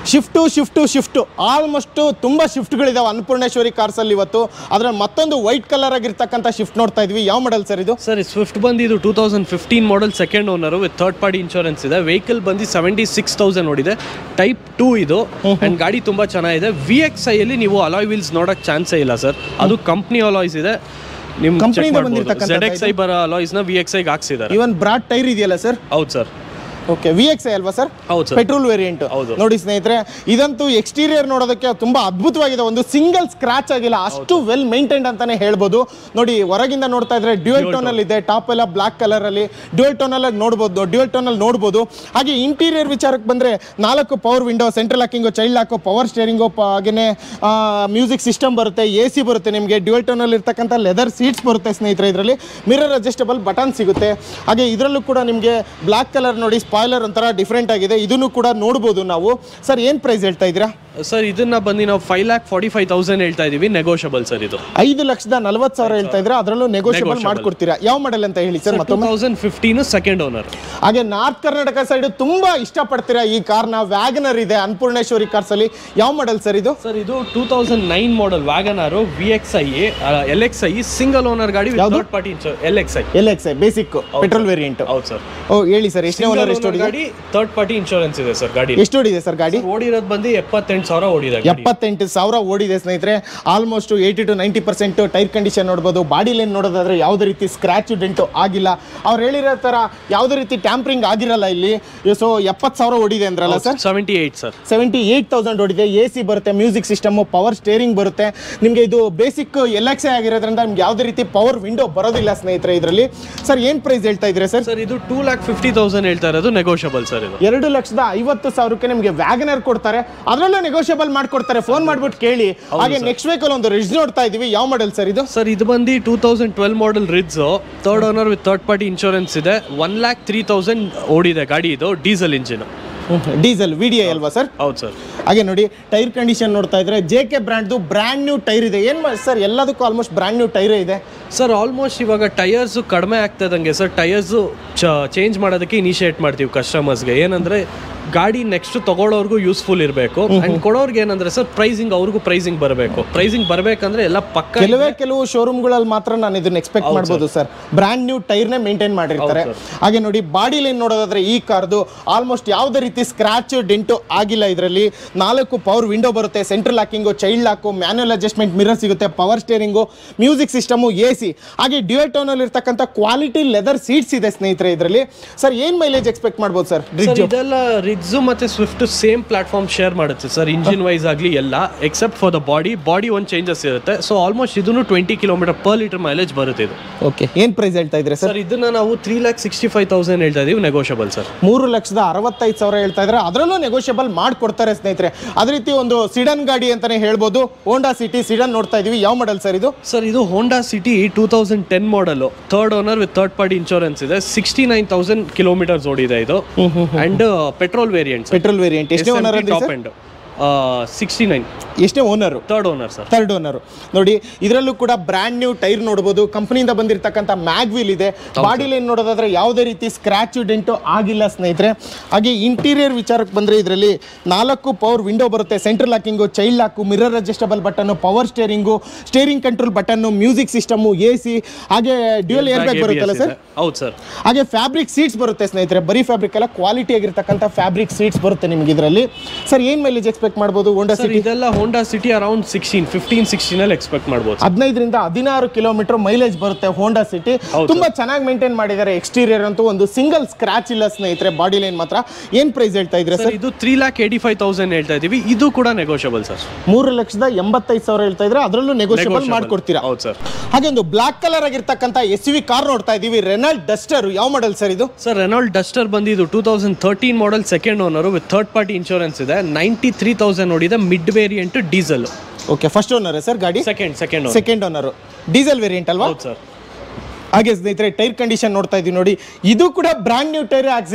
shift shift shift almost ತುಂಬ ಶಿಫ್ಟ್ಗಳಿದಾವೆ ಅನ್ನಪೂರ್ಣೇಶ್ವರಿ ಕಾರ್ಸಲ್ಲಿ ಇವತ್ತು ಅದರಲ್ಲಿ ಮತ್ತೊಂದು ವೈಟ್ ಕಲರ್ ಆಗಿರ್ತಕ್ಕಂಥ ಶಿಫ್ಟ್ ನೋಡ್ತಾ ಇದ್ವಿ ಯಾವ ಮಾಡಲ್ ಸರ್ ಇದು ಸರ್ ಸ್ವಿಫ್ಟ್ ಬಂದು ಇದು two thousand fifteen model second owner with third party insurance ಇದೆ ವೆಹಿಕಲ್ ಬಂದು ಸೆವೆಂಟಿ ಸಿಕ್ಸ್ ತೌಸಂಡ್ ನೋಡಿದೆ ಟೈಪ್ ಟೂ ಇದು ಆ್ಯಂಡ್ ಗಾಡಿ ತುಂಬ ಚೆನ್ನಾಗಿದೆ ವಿ ಎಕ್ಸ್ ಐಯಲ್ಲಿ ನೀವು ಅಲಾಯ್ ವೀಲ್ಸ್ ನೋಡೋಕ್ಕೆ ಚಾನ್ಸೇ ಇಲ್ಲ ಸರ್ ಅದು ಕಂಪ್ನಿ ಅಲಾಯ್ಸ್ ಇದೆ ನಿಮ್ ಕಂಪ್ನಿಯಿಂದ ಬಂದಿರ್ತಕ್ಕಂಥದ್ದು ಝೆಡ್ ಎಕ್ಸ್ ಐ ಬರೋ ಅಲಾಯ್ಸ್ನ ವಿ ಎಕ್ಸ್ ಐಗೆ ಹಾಕ್ಸಿದ್ದಾರೆ ಇವನ್ ಬ್ರಾಡ್ ಟೈರ್ ಇದೆಯಲ್ಲ ಸರ್ ಹೌದು sir okay V X I ಅಲ್ವಾ ಸರ್ ಹೌದು ಸರ್ ಪೆಟ್ರೋಲ್ ವೇರಿಯಂಟ್ ಹೌದು. ನೋಡಿ ಸ್ನೇಹಿತರೆ ಇದಂತೂ ಎಕ್ಸ್ಟೀರಿಯರ್ ನೋಡೋದಕ್ಕೆ ತುಂಬಾ ಅದ್ಭುತವಾಗಿದೆ ಒಂದು ಸಿಂಗಲ್ ಸ್ಕ್ರಾಚ್ ಆಗಿಲ್ಲ ಅಷ್ಟು ವೆಲ್ ಮೇಂಟೈನ್ಡ್ ಅಂತಾನೆ ಹೇಳ್ಬೋದು ನೋಡಿ ಹೊರಗಿಂದ ನೋಡ್ತಾ ಇದ್ರೆ ಡ್ಯೂಯಲ್ ಟೋನ್ ಅಲ್ಲಿ ಇದೆ ಟಾಪ್ ಎಲ್ಲ ಬ್ಲಾಕ್ ಕಲರ್ ಅಲ್ಲಿ ಡ್ಯೂಯಲ್ ಟೋನ್ ಅಲ್ಲಿ ನೋಡ್ಬೋದು ಡ್ಯೂಯಲ್ ಟೋನ್ ಅಲ್ಲಿ ನೋಡ್ಬೋದು ಹಾಗೆ ಇಂಟೀರಿಯರ್ ವಿಚಾರಕ್ಕೆ ಬಂದ್ರೆ ನಾಲ್ಕು power window central locking child lock power steering ಹಾಗೇನೆ ಮ್ಯೂಸಿಕ್ ಸಿಸ್ಟಮ್ ಬರುತ್ತೆ ಎ ಸಿ ಬರುತ್ತೆ ನಿಮಗೆ ಡ್ಯೂಯಲ್ ಟೋನ್ ಅಲ್ಲಿ ಇರ್ತಕ್ಕಂಥ ಲೆದರ್ ಸೀಟ್ಸ್ ಬರುತ್ತೆ ಸ್ನೇಹಿತರೆ ಇದರಲ್ಲಿ ಮಿರರ್ ಅಡ್ಜಸ್ಟಬಲ್ ಬಟನ್ ಸಿಗುತ್ತೆ ಹಾಗೆ ಇದರಲ್ಲೂ ಕೂಡ ನಿಮಗೆ ಬ್ಲಾಕ್ ಕಲರ್ ನೋಡಿ ಸ್ಪಾಯ್ಲರ್ ಒಂಥರ ಡಿಫ್ರೆಂಟ್ ಆಗಿದೆ ಇದನ್ನು ಕೂಡ ನೋಡ್ಬೋದು ನಾವು ಸರ್ ಏನು ಪ್ರೈಸ್ ಹೇಳ್ತಾ ಇದ್ದೀರಾ ಸರ್ ಇದನ್ನ ಬಂದು ನಾವು five lakh forty five thousand ಹೇಳ್ತಾ ಇದೀವಿ ನೆಗೋಷಿಯಬಲ್ ಸರ್ ಇದು ಐದು ಲಕ್ಷದ ನಲವತ್ತು ಸಾವಿರ ಹೇಳ್ತಾ ಇದ್ರೆ ಅದರಲ್ಲೂ ನೆಗೋಷಿಯಬಲ್ Negotiable. ಮಾಡ್ಕೊಡ್ತೀರಾ ಯಾವ ಮಾಡೆಲ್ ಅಂತ ಹೇಳಿ ಸರ್ ಟೂ ಮತ್ತೊಮ್ಮೆ ತೌಸಂಡ್ ಫಿಫ್ಟೀನ್ ಸೆಕೆಂಡ್ ಓನರ್ ಹಾಗೆ ನಾರ್ತ್ ಕರ್ನಾಟಕ ಸೈಡ್ ತುಂಬಾ ಇಷ್ಟಪಡ್ತೀರಾ ಈ ಕಾರ್ನ ವ್ಯಾಗನರ್ ಇದೆ ಅನ್ನಪೂರ್ಣೇಶ್ವರಿ ಕಾರ್ಸ್ ಅಲ್ಲಿ ಯಾವ ಮಾಡೆಲ್ ಸರ್ ಇದು ಸರ್ ಇದು two thousand nine model WagonR V X I L X I single owner ಗಾಡಿ ಯಾವ್ದು? Third party L X I L X I basic petrol variant ಹೌದು ಸರ್ ಓ ಹೇಳಿ ಸರ್ ಎಷ್ಟನೇ ಓನರ್ ಎಷ್ಟು ಓಡಿದೆ ಗಾಡಿ ಥರ್ಡ್ ಪಾರ್ಟಿ ಇನ್ಶೂರೆನ್ಸ್ ಇದೆ ಸರ್ ಗಾಡಿ ಎಷ್ಟು ಓಡಿದೆ ಸರ್ ಗಾಡಿ ಓಡಿರೋದು ಬಂದು ಎಪ್ಪತ್ತೆಂಟು ಸಾವಿರ ಓಡಿದೆ ಗಾಡಿ. ಎಪ್ಪತ್ತೆಂಟು ಸಾವಿರ ಓಡಿದೆ ಸ್ನೇಹಿತರೆ almost eighty to ninety percent tyre condition ನೋಡ್ಬೋದು ಬಾಡಿ ಲೈನ್ ನೋಡೋದಾದ್ರೆ ಯಾವುದೇ ರೀತಿ ಸ್ಕ್ರಾಚ್ ಡೆಂಟು ಆಗಿಲ್ಲ ಅವ್ರು ಹೇಳಿರೋ ಥರ ಯಾವುದೇ ರೀತಿ ಟ್ಯಾಂಪ್ರಿಂಗ್ ಆಗಿರಲ್ಲ ಇಲ್ಲಿ ಸೊ ಎಪ್ಪತ್ತು ಸಾವಿರ ಓಡಿದೆ ಅಂದ್ರಲ್ಲ sir seventy eight sir seventy eight thousand ಓಡಿದೆ ಎ ಸಿ ಬರುತ್ತೆ ಮ್ಯೂಸಿಕ್ ಸಿಸ್ಟಮು ಪವರ್ ಸ್ಟೇರಿಂಗ್ ಬರುತ್ತೆ ನಿಮಗೆ ಇದು ಬೇಸಿಕ್ ಎಲ್ ಎಕ್ಸ್ ಆಗಿರೋದ್ರಿಂದ ನಿಮ್ಗೆ ಯಾವುದೇ ರೀತಿ ಪವರ್ ವಿಂಡೋ ಬರೋದಿಲ್ಲ ಸ್ನೇಹಿತರೆ ಇದರಲ್ಲಿ ಸರ್ ಏನು ಪ್ರೈಸ್ ಹೇಳ್ತಾ ಇದ್ರೆ ಸರ್ ಸರ್ ಇದು ಟೂ ಲ್ಯಾಕ್ ಫಿಫ್ಟಿ ತೌಸಂಡ್ ಹೇಳ್ತಾ ಇರೋದು ನೆಗೋಷಿಯಬಲ್ ಸರ್ ಇದು ಎರಡು ಲಕ್ಷದ ಐವತ್ತು ಸಾವಿರಕ್ಕೆ ನಿಮಗೆ ವ್ಯಾಗನರ್ ಕೊಡ್ತಾರೆ ಅದರಲ್ಲೂ ನೆಗೋಷಿಯಬಲ್ ಮಾಡ್ಕೊಡ್ತಾರೆ ಫೋನ್ ಮಾಡ್ಬಿಟ್ಟು ಕೇಳಿ ಹಾಗೆ ನೆಕ್ಸ್ಟ್ ವೆಹಿಕಲ್ ಒಂದು ರಿಜ್ ನೋಡ್ತಾ ಇದೀವಿ ಯಾವ ಮಾಡೆಲ್ ಸರ್ ಇದು ಸರ್ ಇದು ಬಂದು two thousand twelve model Ritz third owner with third party insurance ಇದೆ ಒನ್ ಲ್ಯಾಕ್ ತ್ರೀ ತೌಸಂಡ್ ಓಡಿದೆ ಗಾಡಿ ಇದು diesel engine diesel V D I ಅಲ್ವಾ ಸರ್ ಹೌದು ಸರ್ ಹಾಗೆ ನೋಡಿ ಟೈರ್ ಕಂಡೀಷನ್ ನೋಡ್ತಾ ಇದ್ರೆ ಜೆ ಕೆ ಬ್ರ್ಯಾಂಡ್ದು ಬ್ರ್ಯಾಂಡ್ ನ್ಯೂ ಟೈರ್ ಇದೆ ಏನು ಮಾಡಿ ಸರ್ ಎಲ್ಲದಕ್ಕೂ ಆಲ್ಮೋಸ್ಟ್ ಬ್ರ್ಯಾಂಡ್ ನ್ಯೂ ಟೈರೇ ಇದೆ ಸರ್ ಆಲ್ಮೋಸ್ಟ್ ಇವಾಗ ಟೈರ್ಸು ಕಡಿಮೆ ಆಗ್ತದಂಗೆ ಸರ್ ಟೈರ್ಸು ಚೇಂಜ್ ಮಾಡೋದಕ್ಕೆ ಇನಿಷಿಯೇಟ್ ಮಾಡ್ತೀವಿ ಕಸ್ಟಮರ್ಸ್ಗೆ ಏನಂದರೆ ಗಾಡಿ ನೆಕ್ಸ್ಟ್ ತಗೊಳ್ಳೋರ್ಗೂ ಯೂಸ್ಫುಲ್ ಇರಬೇಕು ಆ್ಯಂಡ್ ಕೊಡೋರ್ಗೆ ಏನಂದ್ರೆ ಸರ್ ಪ್ರೈಸಿಂಗ್ ಅವ್ರಿಗೂ ಪ್ರೈಸಿಂಗ್ ಬರಬೇಕು ಪ್ರೈಸಿಂಗ್ ಬರಬೇಕಂದ್ರೆ ಎಲ್ಲ ಪಕ್ಕ ಕೆಲವೇ ಕೆಲವು ಶೋರೂಮ್ಗಳಲ್ಲಿ ಮಾತ್ರ ನಾನು ಇದನ್ನ ಎಕ್ಸ್ಪೆಕ್ಟ್ ಮಾಡ್ಬೋದು ಸರ್ ಬ್ರ್ಯಾಂಡ್ ನ್ಯೂ ಟೈರ್ನೇ ಮೇಂಟೈನ್ ಮಾಡಿರ್ತಾರೆ ಹಾಗೆ ನೋಡಿ ಬಾಡಿ ಲೈನ್ ನೋಡೋದಾದ್ರೆ ಈ ಕಾರ್ದು ಆಲ್ಮೋಸ್ಟ್ ಯಾವುದೇ ರೀತಿ ಸ್ಕ್ರಾಚ್ ಡೆಂಟು ಆಗಿಲ್ಲ ಇದರಲ್ಲಿ ನಾಲ್ಕು ಪವರ್ ವಿಂಡೋ ಬರುತ್ತೆ central locking child lock manual adjustment mirror ಸಿಗುತ್ತೆ power steering music system A C ಹಾಗೆ ಡ್ಯೂಯಲ್ ಟೋನಲ್ಲಿ ಇರ್ತಕ್ಕಂಥ ಕ್ವಾಲಿಟಿ ಲೆದರ್ ಸೀಟ್ಸ್ ಇದೆ ಸ್ನೇಹಿತರೆ ಇದರಲ್ಲಿ ಸರ್ ಏನು ಮೈಲೇಜ್ ಎಕ್ಸ್ಪೆಕ್ಟ್ ಮಾಡ್ಬೋದು ಸರ್ ಸರ್ ಇದೆಲ್ಲ ರಿಡ್ಸು ಮತ್ತೆ ಸ್ವಿಫ್ಟ್ ಸೇಮ್ ಪ್ಲಾಟ್ಫಾರ್ಮ್ ಶೇರ್ ಮಾಡುತ್ತೆ ಸರ್ ಇಂಜಿನ್ ವೈಸ್ ಆಗಲಿ ಎಲ್ಲ except for the body body ಒಂದು ಚೇಂಜಸ್ ಇರುತ್ತೆ ಸೊ ಆಲ್ಮೋಸ್ಟ್ ಇದನ್ನು twenty kilometre per litre mileage ಬರುತ್ತೆ ಇದು ಓಕೆ ಏನು ಪ್ರೈಸ್ ಹೇಳ್ತಾ ಇದ್ರೆ ಸರ್ ಸರ್ ಇದನ್ನ ನಾವು three lakh sixty five thousand ಹೇಳ್ತಾ ಇದೀವಿ ನೆಗೋಷಿಯಬಲ್ ಸರ್ ಮೂರು ಲಕ್ಷದ ಅರವತ್ತೈದು ಸಾವಿರ ಹೇಳ್ತಾ ಇದ್ರೆ ಅದರಲ್ಲೂ ನೆಗೋಷಿಯಬಲ್ ಮಾಡ್ಕೊಡ್ತಾರೆ ಸ್ನೇಹಿತರೆ ಅದೇ ರೀತಿ ಒಂದು ಸಿಡನ್ ಗಾಡಿ ಅಂತಾನೆ ಹೇಳ್ಬೋದು ಹೋಂಡಾ ಸಿಟಿ ಸಿಡನ್ ನೋಡ್ತಾ ಇದೀವಿ ಯಾವ ಮಾಡಲ್ ಸರ್ ಇದು ಸರ್ ಇದು Honda City two thousand ten model third owner with third party insurance ಇದೆ ಸಿಕ್ಸ್ಟಿ ನೈನ್ ತೌಸಂಡ್ ಕಿಲೋಮೀಟರ್ಸ್ ಓಡಿದೆ ಇದು and petrol variant petrol variant ಎಷ್ಟೇ ಓನರ್ ಅಂದ್ರೆ ಟಾಪ್ ಎಂಡ್ ಸಿಕ್ಸ್ಟಿ ನೈನ್ ಎಷ್ಟೇ owner third owner sir third owner ನೋಡಿ ಇದರಲ್ಲೂ ಕೂಡ brand new tyre ನೋಡ್ಬೋದು ಕಂಪನಿಯಿಂದ ಬಂದಿರತಕ್ಕಂಥ ಮ್ಯಾಗ್ ವೀಲ್ ಇದೆ ಬಾಡಿ ಲೈನ್ ನೋಡೋದಾದ್ರೆ ಯಾವುದೇ ರೀತಿ ಸ್ಕ್ರಾಚ್ ಡೆಂಟು ಆಗಿಲ್ಲ ಸ್ನೇಹಿತರೆ ಹಾಗೆ ಇಂಟೀರಿಯರ್ ವಿಚಾರಕ್ಕೆ ಬಂದರೆ ಇದರಲ್ಲಿ ನಾಲ್ಕು ಪವರ್ ವಿಂಡೋ ಬರುತ್ತೆ central locking child lock mirror adjustable button power steering steering control button music system A C ಹಾಗೆ ಡ್ಯೂಯಲ್ ಏರ್ ಬ್ಯಾಗ್ ಬರುತ್ತಲ್ಲ ಸರ್ ಹೌದು ಸರ್ ಹಾಗೆ ಫ್ಯಾಬ್ರಿಕ್ ಸೀಟ್ಸ್ ಬರುತ್ತೆ ಸ್ನೇಹಿತರೆ ಬರೀ ಫ್ಯಾಬ್ರಿಕ್ ಎಲ್ಲ ಕ್ವಾಲಿಟಿ ಆಗಿರ್ತಕ್ಕಂಥ ಫ್ಯಾಬ್ರಿಕ್ ಸೀಟ್ಸ್ ಬರುತ್ತೆ ನಿಮ್ಗೆ ಇದರಲ್ಲಿ ಸರ್ ಏನು ಮೈಲೇಜ್ ಎಕ್ಸ್ಪೆಕ್ಟ್ ಮಾಡ್ಬೋದು ಹೋಂಡಾ ಸರ್ ಸಿಟಿ ಇದೆಲ್ಲ Honda City around sixteen fifteen ಸಿಕ್ಸ್ಟೀನಲ್ಲಿ ಎಕ್ಸ್ಪೆಕ್ಟ್ ಮಾಡ್ಬೋದು ಹದಿನೈದರಿಂದ ಹದಿನಾರು ಕಿಲೋಮೀಟರ್ ಮೈಲೇಜ್ ಬರುತ್ತೆ ಹೋಂಡಾ ಸಿಟಿ ತುಂಬಾ ಚೆನ್ನಾಗಿ ಮೇಂಟೈನ್ ಮಾಡಿದ್ದಾರೆ ಎಕ್ಸ್ಟೀರಿಯರ್ ಅಂತೂ ಒಂದು ಸಿಂಗಲ್ ಸ್ಕ್ರಾಚ್ ಇಲ್ಲ ಸ್ನೇಹಿತರೆ ಬಾಡಿ ಲೈನ್ ಮಾತ್ರ ಏನ್ ಪ್ರೈಸ್ ಹೇಳ್ತಾ ಇದ್ರೆ ಸರ್ ಸರ್ ಇದು three lakh eighty five thousand ಹೇಳ್ತಾ ಇದೀವಿ ಇದು ಕೂಡ ನೆಗೋಷಿಯಬಲ್ ಸರ್ ಮೂರು ಲಕ್ಷದ ಎಂಬತ್ತೈದು ಸಾವಿರ ಹೇಳ್ತಾ ಇದ್ರೆ ಅದರಲ್ಲೂ ನೆಗೋಷಿಯಬಲ್ ಮಾಡ್ಕೊಡ್ತೀರಾ ಹೌದು ಸರ್ ಹಾಗೆ ಒಂದು ಬ್ಲಾಕ್ ಕಲರ್ ಆಗಿರ್ತಕ್ಕಂಥ ಎಸ್ ವಿ ಕಾರ್ ನೋಡ್ತಾ ಇದೀವಿ ರೆನಾಲ್ಡ್ ಡಸ್ಟರ್ ಯಾವ ಮಾಡೆಲ್ ಸರ್ ಇದು ಸರ್ ರೆನಾಲ್ಡ್ ಡಸ್ಟರ್ ಬಂದಿದ್ದು two thousand thirteen model second owner with third party insurance ಇದೆ ನೈಂಟಿ ತ್ರೀ ತೌಸಂಡ್ ನೋಡಿದೆ mid variant diesel okay first owner sir ಗಾಡಿ second second second owner diesel variant ಅಲ್ವಾ ಹೌದು sir ಹಾಗೆ ಸ್ನೇಹಿತರೆ tyre condition ನೋಡ್ತಾ ಇದೀವಿ ನೋಡಿ ಇದು ಕೂಡ ಬ್ರ್ಯಾಂಡ್ ನ್ಯೂ ಟೈರ್ ಹಾಕ್ಸಿದ್ದಾರೆ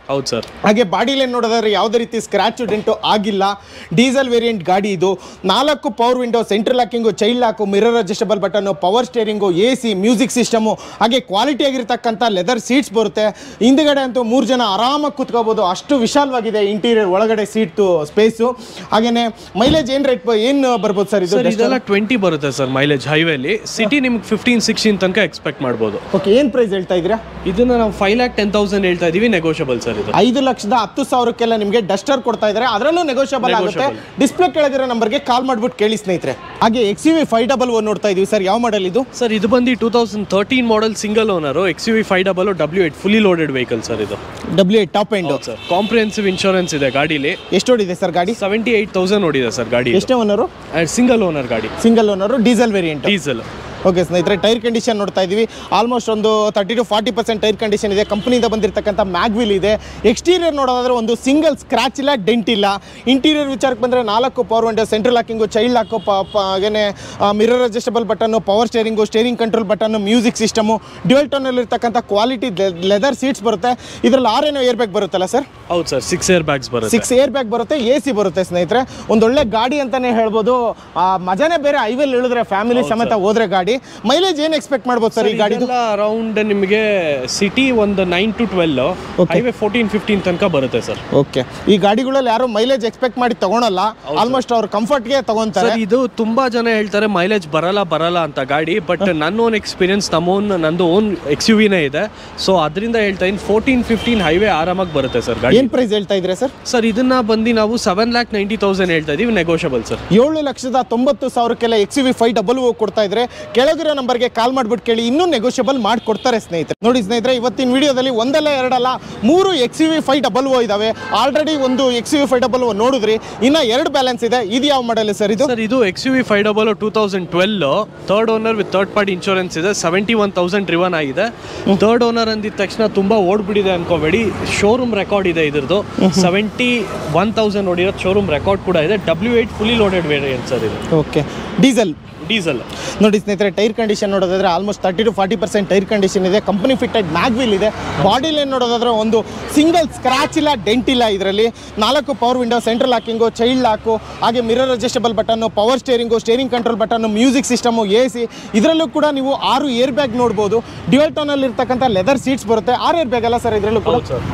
ಹೌದು ಸರ್ ಹಾಗೆ ಬಾಡಿ ಲೈನ್ ನೋಡೋದಾದ್ರೆ ಯಾವುದೇ ರೀತಿ ಸ್ಕ್ರಾಚ್ ಡೆಂಟು ಆಗಿಲ್ಲ ಡೀಸೆಲ್ ವೇರಿಯಂಟ್ ಗಾಡಿ ಇದು ನಾಲ್ಕು power window central locking child lock mirror adjustable button power steering A C music system ಹಾಗೆ ಕ್ವಾಲಿಟಿ ಆಗಿರ್ತಕ್ಕಂಥ ಲೆದರ್ ಸೀಟ್ಸ್ ಬರುತ್ತೆ ಹಿಂದ್ಗಡೆ ಅಂತೂ ಮೂರು ಜನ ಆರಾಮಾಗಿ ಕುತ್ಕೋಬೋದು ಅಷ್ಟು ವಿಶಾಲವಾಗಿದೆ ಇಂಟೀರಿಯರ್ ಒಳಗಡೆ ಸೀಟ್ ಸ್ಪೇಸು ಹಾಗೇನೆ ಮೈಲೇಜ್ ಏನು ರೇಟ್ ಏನು ಬರ್ಬೋದು ಸರ್ ಇದು ಸರ್ ಇದೆಲ್ಲ ಟ್ವೆಂಟಿ ಬರುತ್ತೆ ಸರ್ ಮೈಲೇಜ್ ಹೈವೇಲಿ ಸಿಟಿ ನಿಮ್ಗೆ ಫಿಫ್ಟೀನ್ ಸಿಕ್ಸ್ಟೀನ್ ತನಕ ಎಕ್ಸ್ಪೆಕ್ಟ್ ಮಾಡ್ಬೋದು ಓಕೆ ಏನು ಪ್ರೈಸ್ ಹೇಳ್ತಾ ಇದ್ದೀರಾ ಇದನ್ನ ನಾವು ಫೈವ್ ಲ್ಯಾಕ್ ಟೆನ್ ತೌಸಂಡ್ ಹೇಳ್ತಾ ಇದೀವಿ ನೆಗೋಷಿಯಬಲ್ ಸರ್ ಇದು ಐದು ಲಕ್ಷದ ಹತ್ತು ಸಾವಿರಕ್ಕೆಲ್ಲ ನಿಮಗೆ ಡಸ್ಟರ್ ಕೊಡ್ತಾ ಇದ್ದಾರೆ ಅದರಲ್ಲೂ ನೆಗೋಷಿಯಬಲ್ ಆಗುತ್ತೆ ಡಿಸ್ಪ್ಲೇ ಕೆಳಗಿರೋ ನಂಬರ್ಗೆ ಕಾಲ್ ಮಾಡ್ಬಿಟ್ಟು ಕೇಳಿ ಸ್ನೇಹಿತರೆ ಹಾಗೆ X U V five double one ನೋಡ್ತಾ ಇದೀವಿ ಸರ್ ಯಾವ ಮಾಡಲ್ ಇದು ಸರ್ ಇದು ಬಂದು two thousand thirteen model single owner X U V five double W eight fully loaded vehicle sir ಇದು W eight top end sir comprehensive insurance ಇದೆ ಗಾಡೀಲಿ ಎಷ್ಟು ಓಡಿದೆ ಸರ್ ಗಾಡಿ ಸೆವೆಂಟಿ ಏಟ್ ತೌಸಂಡ್ ಓಡಿದೆ ಸರ್ ಗಾಡಿ ಎಷ್ಟೇ ಓನರು ಸಿಂಗಲ್ ಓನರ್ ಗಾಡಿ single owner diesel variant diesel okay ಸ್ನೇಹಿತರೆ ಟೈರ್ ಕಂಡೀಷನ್ ನೋಡ್ತಾ ಇದೀವಿ ಆಲ್ಮೋಸ್ಟ್ ಒಂದು thirty to forty percent tyre condition ಇದೆ ಕಂಪ್ನಿಯಿಂದ ಬಂದಿರತಕ್ಕಂಥ ಮ್ಯಾಗ್ವಿಲ್ ಇದೆ ಎಕ್ಸ್ಟೀರಿಯರ್ ನೋಡೋದಾದ್ರೆ ಒಂದು ಸಿಂಗಲ್ ಸ್ಕ್ರಾಚ್ ಇಲ್ಲ ಡೆಂಟ್ ಇಲ್ಲ ಇಂಟೀರಿಯರ್ ವಿಚಾರಕ್ಕೆ ಬಂದರೆ ನಾಲ್ಕು power window central locking child lock ಹಾಗೇನೆ mirror adjustable button power steering steering control button music system dual ಟೋನಲ್ಲಿ ಇರ್ತಕ್ಕಂಥ ಕ್ವಾಲಿಟಿ ಲೆದರ್ ಸೀಟ್ಸ್ ಬರುತ್ತೆ ಇದರಲ್ಲಿ ಆರೇನೋ ಏರ್ ಬ್ಯಾಗ್ ಬರುತ್ತಲ್ಲ ಸರ್ ಹೌದು ಸರ್ ಸಿಕ್ಸ್ ಏರ್ ಬ್ಯಾಗ್ಸ್ ಬರುತ್ತೆ ಸಿಕ್ಸ್ ಏರ್ ಬ್ಯಾಗ್ ಬರುತ್ತೆ ಎ ಸಿ ಬರುತ್ತೆ ಸ್ನೇಹಿತರೆ ಒಂದೊಳ್ಳೆ ಗಾಡಿ ಅಂತಾನೆ ಹೇಳ್ಬೋದು ಆ ಮಜಾನೇ ಬೇರೆ ಐವೆಲ್ ಇಳಿದ್ರೆ ಫ್ಯಾಮಿಲಿ ಸಮೇತ ಹೋದ್ರೆ ಗಾಡಿ ಮೈಲೇಜ್ ಏನು ಎಕ್ಸ್ಪೆಕ್ಟ್ ಮಾಡ್ಬೋದು ಸರ್ ಈ ಗಾಡಿದು ಅರೌಂಡ್ ನಿಮಗೆ ಸಿಟಿ ಒಂದು nine to twelve highway fourteen fifteen ತನಕ ಬರುತ್ತೆ ಸರ್ ಓಕೆ ಈ ಗಾಡಿಗಳಲ್ಲಿ ಯಾರು ಮೈಲೇಜ್ ಎಕ್ಸ್ಪೆಕ್ಟ್ ಮಾಡಿ ತಗೊಳಲ್ಲ ಆಲ್ಮೋಸ್ಟ್ ಅವ್ರ ಕಂಫರ್ಟ್ಗೆ ತಗೊಂತಾರೆ ಸರ್ ಇದು ತುಂಬಾ ಜನ ಹೇಳ್ತಾರೆ ಮೈಲೇಜ್ ಬರಲ್ಲ ಬರಲ್ಲ ಅಂತ ಗಾಡಿ ಬಟ್ ನನ್ನ ಓನ್ ಎಕ್ಸ್ಪೀರಿಯನ್ಸ್ ನಮ್ಮ ಓನ್ ನಂದು ಓನ್ ಎಕ್ಸ್ ಯು ವಿನೇ ಇದೆ ಸೊ ಅದರಿಂದ ಹೇಳ್ತಾ ಇದ್ದೀನಿ ಫೋರ್ಟೀನ್ ಫಿಫ್ಟೀನ್ ಹೈವೇ ಆರಾಮಾಗಿ ಬರುತ್ತೆ ಸರ್ ಗಾಡಿ ಏನ್ ಪ್ರೈಸ್ ಹೇಳ್ತಾ ಇದ್ರೆ ಸರ್ ಸರ್ ಇದನ್ನ ಬಂದು ನಾವು ಸೆವೆನ್ ಲ್ಯಾಕ್ ನೈಂಟಿ ತೌಸಂಡ್ ಹೇಳ್ತಾ ಇದೀವಿ ನೆಗೋಷಿಯಬಲ್ ಸರ್ ಏಳು ಲಕ್ಷದ ತೊಂಬತ್ತು ಸಾವಿರಕ್ಕೆಲ್ಲ ಎಕ್ಸ್ ವಿ ಫೈವ್ ಡಬಲ್ ಕೊಡ್ತಾ ಇದ್ರೆ ಕೆಳಗಿರೋ ನಂಬರ್ಗೆ ಕಾಲ್ ಮಾಡ್ಬಿಟ್ಟು ಕೇಳಿ ಇನ್ನೂ ನೆಗೋಷಿಯಬಲ್ ಮಾಡ್ಕೊಡ್ತಾರೆ ಸ್ನೇಹಿತರೆ ನೋಡಿ ಸ್ನೇಹಿತರೆ ಇವತ್ತಿನ ವಿಡಿಯೋದಲ್ಲಿ ಒಂದಲ್ಲ ಎರಡಲ್ಲ ಮೂರು X V five double O ಇದಾವೆ ಆಲ್ರೆಡಿ ಒಂದು X V five double O ನೋಡಿದ್ರಿ ಇನ್ನ ಎರಡು ಬ್ಯಾಲೆನ್ಸ್ ಇದೆ ಇದು ಯಾವ ಮಾಡಲ್ ಸರ್ ಇದು ಸರ್ ಇದು X U V five double two thousand twelve third owner with third party insurance ಇದೆ ಸೆವೆಂಟಿ ಒನ್ ತೌಸಂಡ್ ರಿವನ್ ಆಗಿದೆ ಥರ್ಡ್ ಓನರ್ ಅಂದಿದ ತಕ್ಷಣ ತುಂಬಾ ಓಡ್ಬಿಟ್ಟಿದೆ ಅನ್ಕೋಬೇಡಿ ಶೋರೂಮ್ ರೆಕಾರ್ಡ್ ಇದೆ ಇದ್ರದ್ದು ಸೆವೆಂಟಿ ಒನ್ ತೌಸಂಡ್ ಓಡಿರೋ ಶೋರೂಮ್ ರೆಕಾರ್ಡ್ ಕೂಡ ಇದೆ W eight fully loaded variant sir ಇದು ಓಕೆ ಡೀಸೆಲ್ ಡೀಸೆಲ್ ನೋಡಿ ಸ್ನೇಹಿತರೆ ಟೈರ್ ಕಂಡೀಷನ್ ನೋಡೋದಾದ್ರೆ almost thirty to forty percent tyre condition ಇದೆ ಕಂಪನಿ ಫಿಟ್ಟೆಡ್ ಮ್ಯಾಗ್ವಿಲ್ ಇದೆ ಬಾಡಿ ಲೈನ್ ನೋಡೋದಾದ್ರೆ ಒಂದು ಸಿಂಗಲ್ ಸ್ಕ್ರಾಚ್ ಇಲ್ಲ ಡೆಂಟ್ ಇಲ್ಲ ಇದರಲ್ಲಿ ನಾಲ್ಕು power window central locking child lock ಹಾಗೆ mirror adjustable button power steering steering control button music system A C ಇದರಲ್ಲೂ ಕೂಡ ನೀವು ಆರು ಏರ್ ಬ್ಯಾಗ್ ನೋಡ್ಬೋದು ಡ್ಯುಯಲ್ ಟೋನಲ್ಲಿ ಇರ್ತಕ್ಕಂಥ ಲೆದರ್ ಸೀಟ್ಸ್ ಬರುತ್ತೆ ಆರು ಏರ್ ಬ್ಯಾಗ್ ಅಲ್ಲ ಸರ್ ಇದರಲ್ಲೂ ಕೂಡ ಸರ್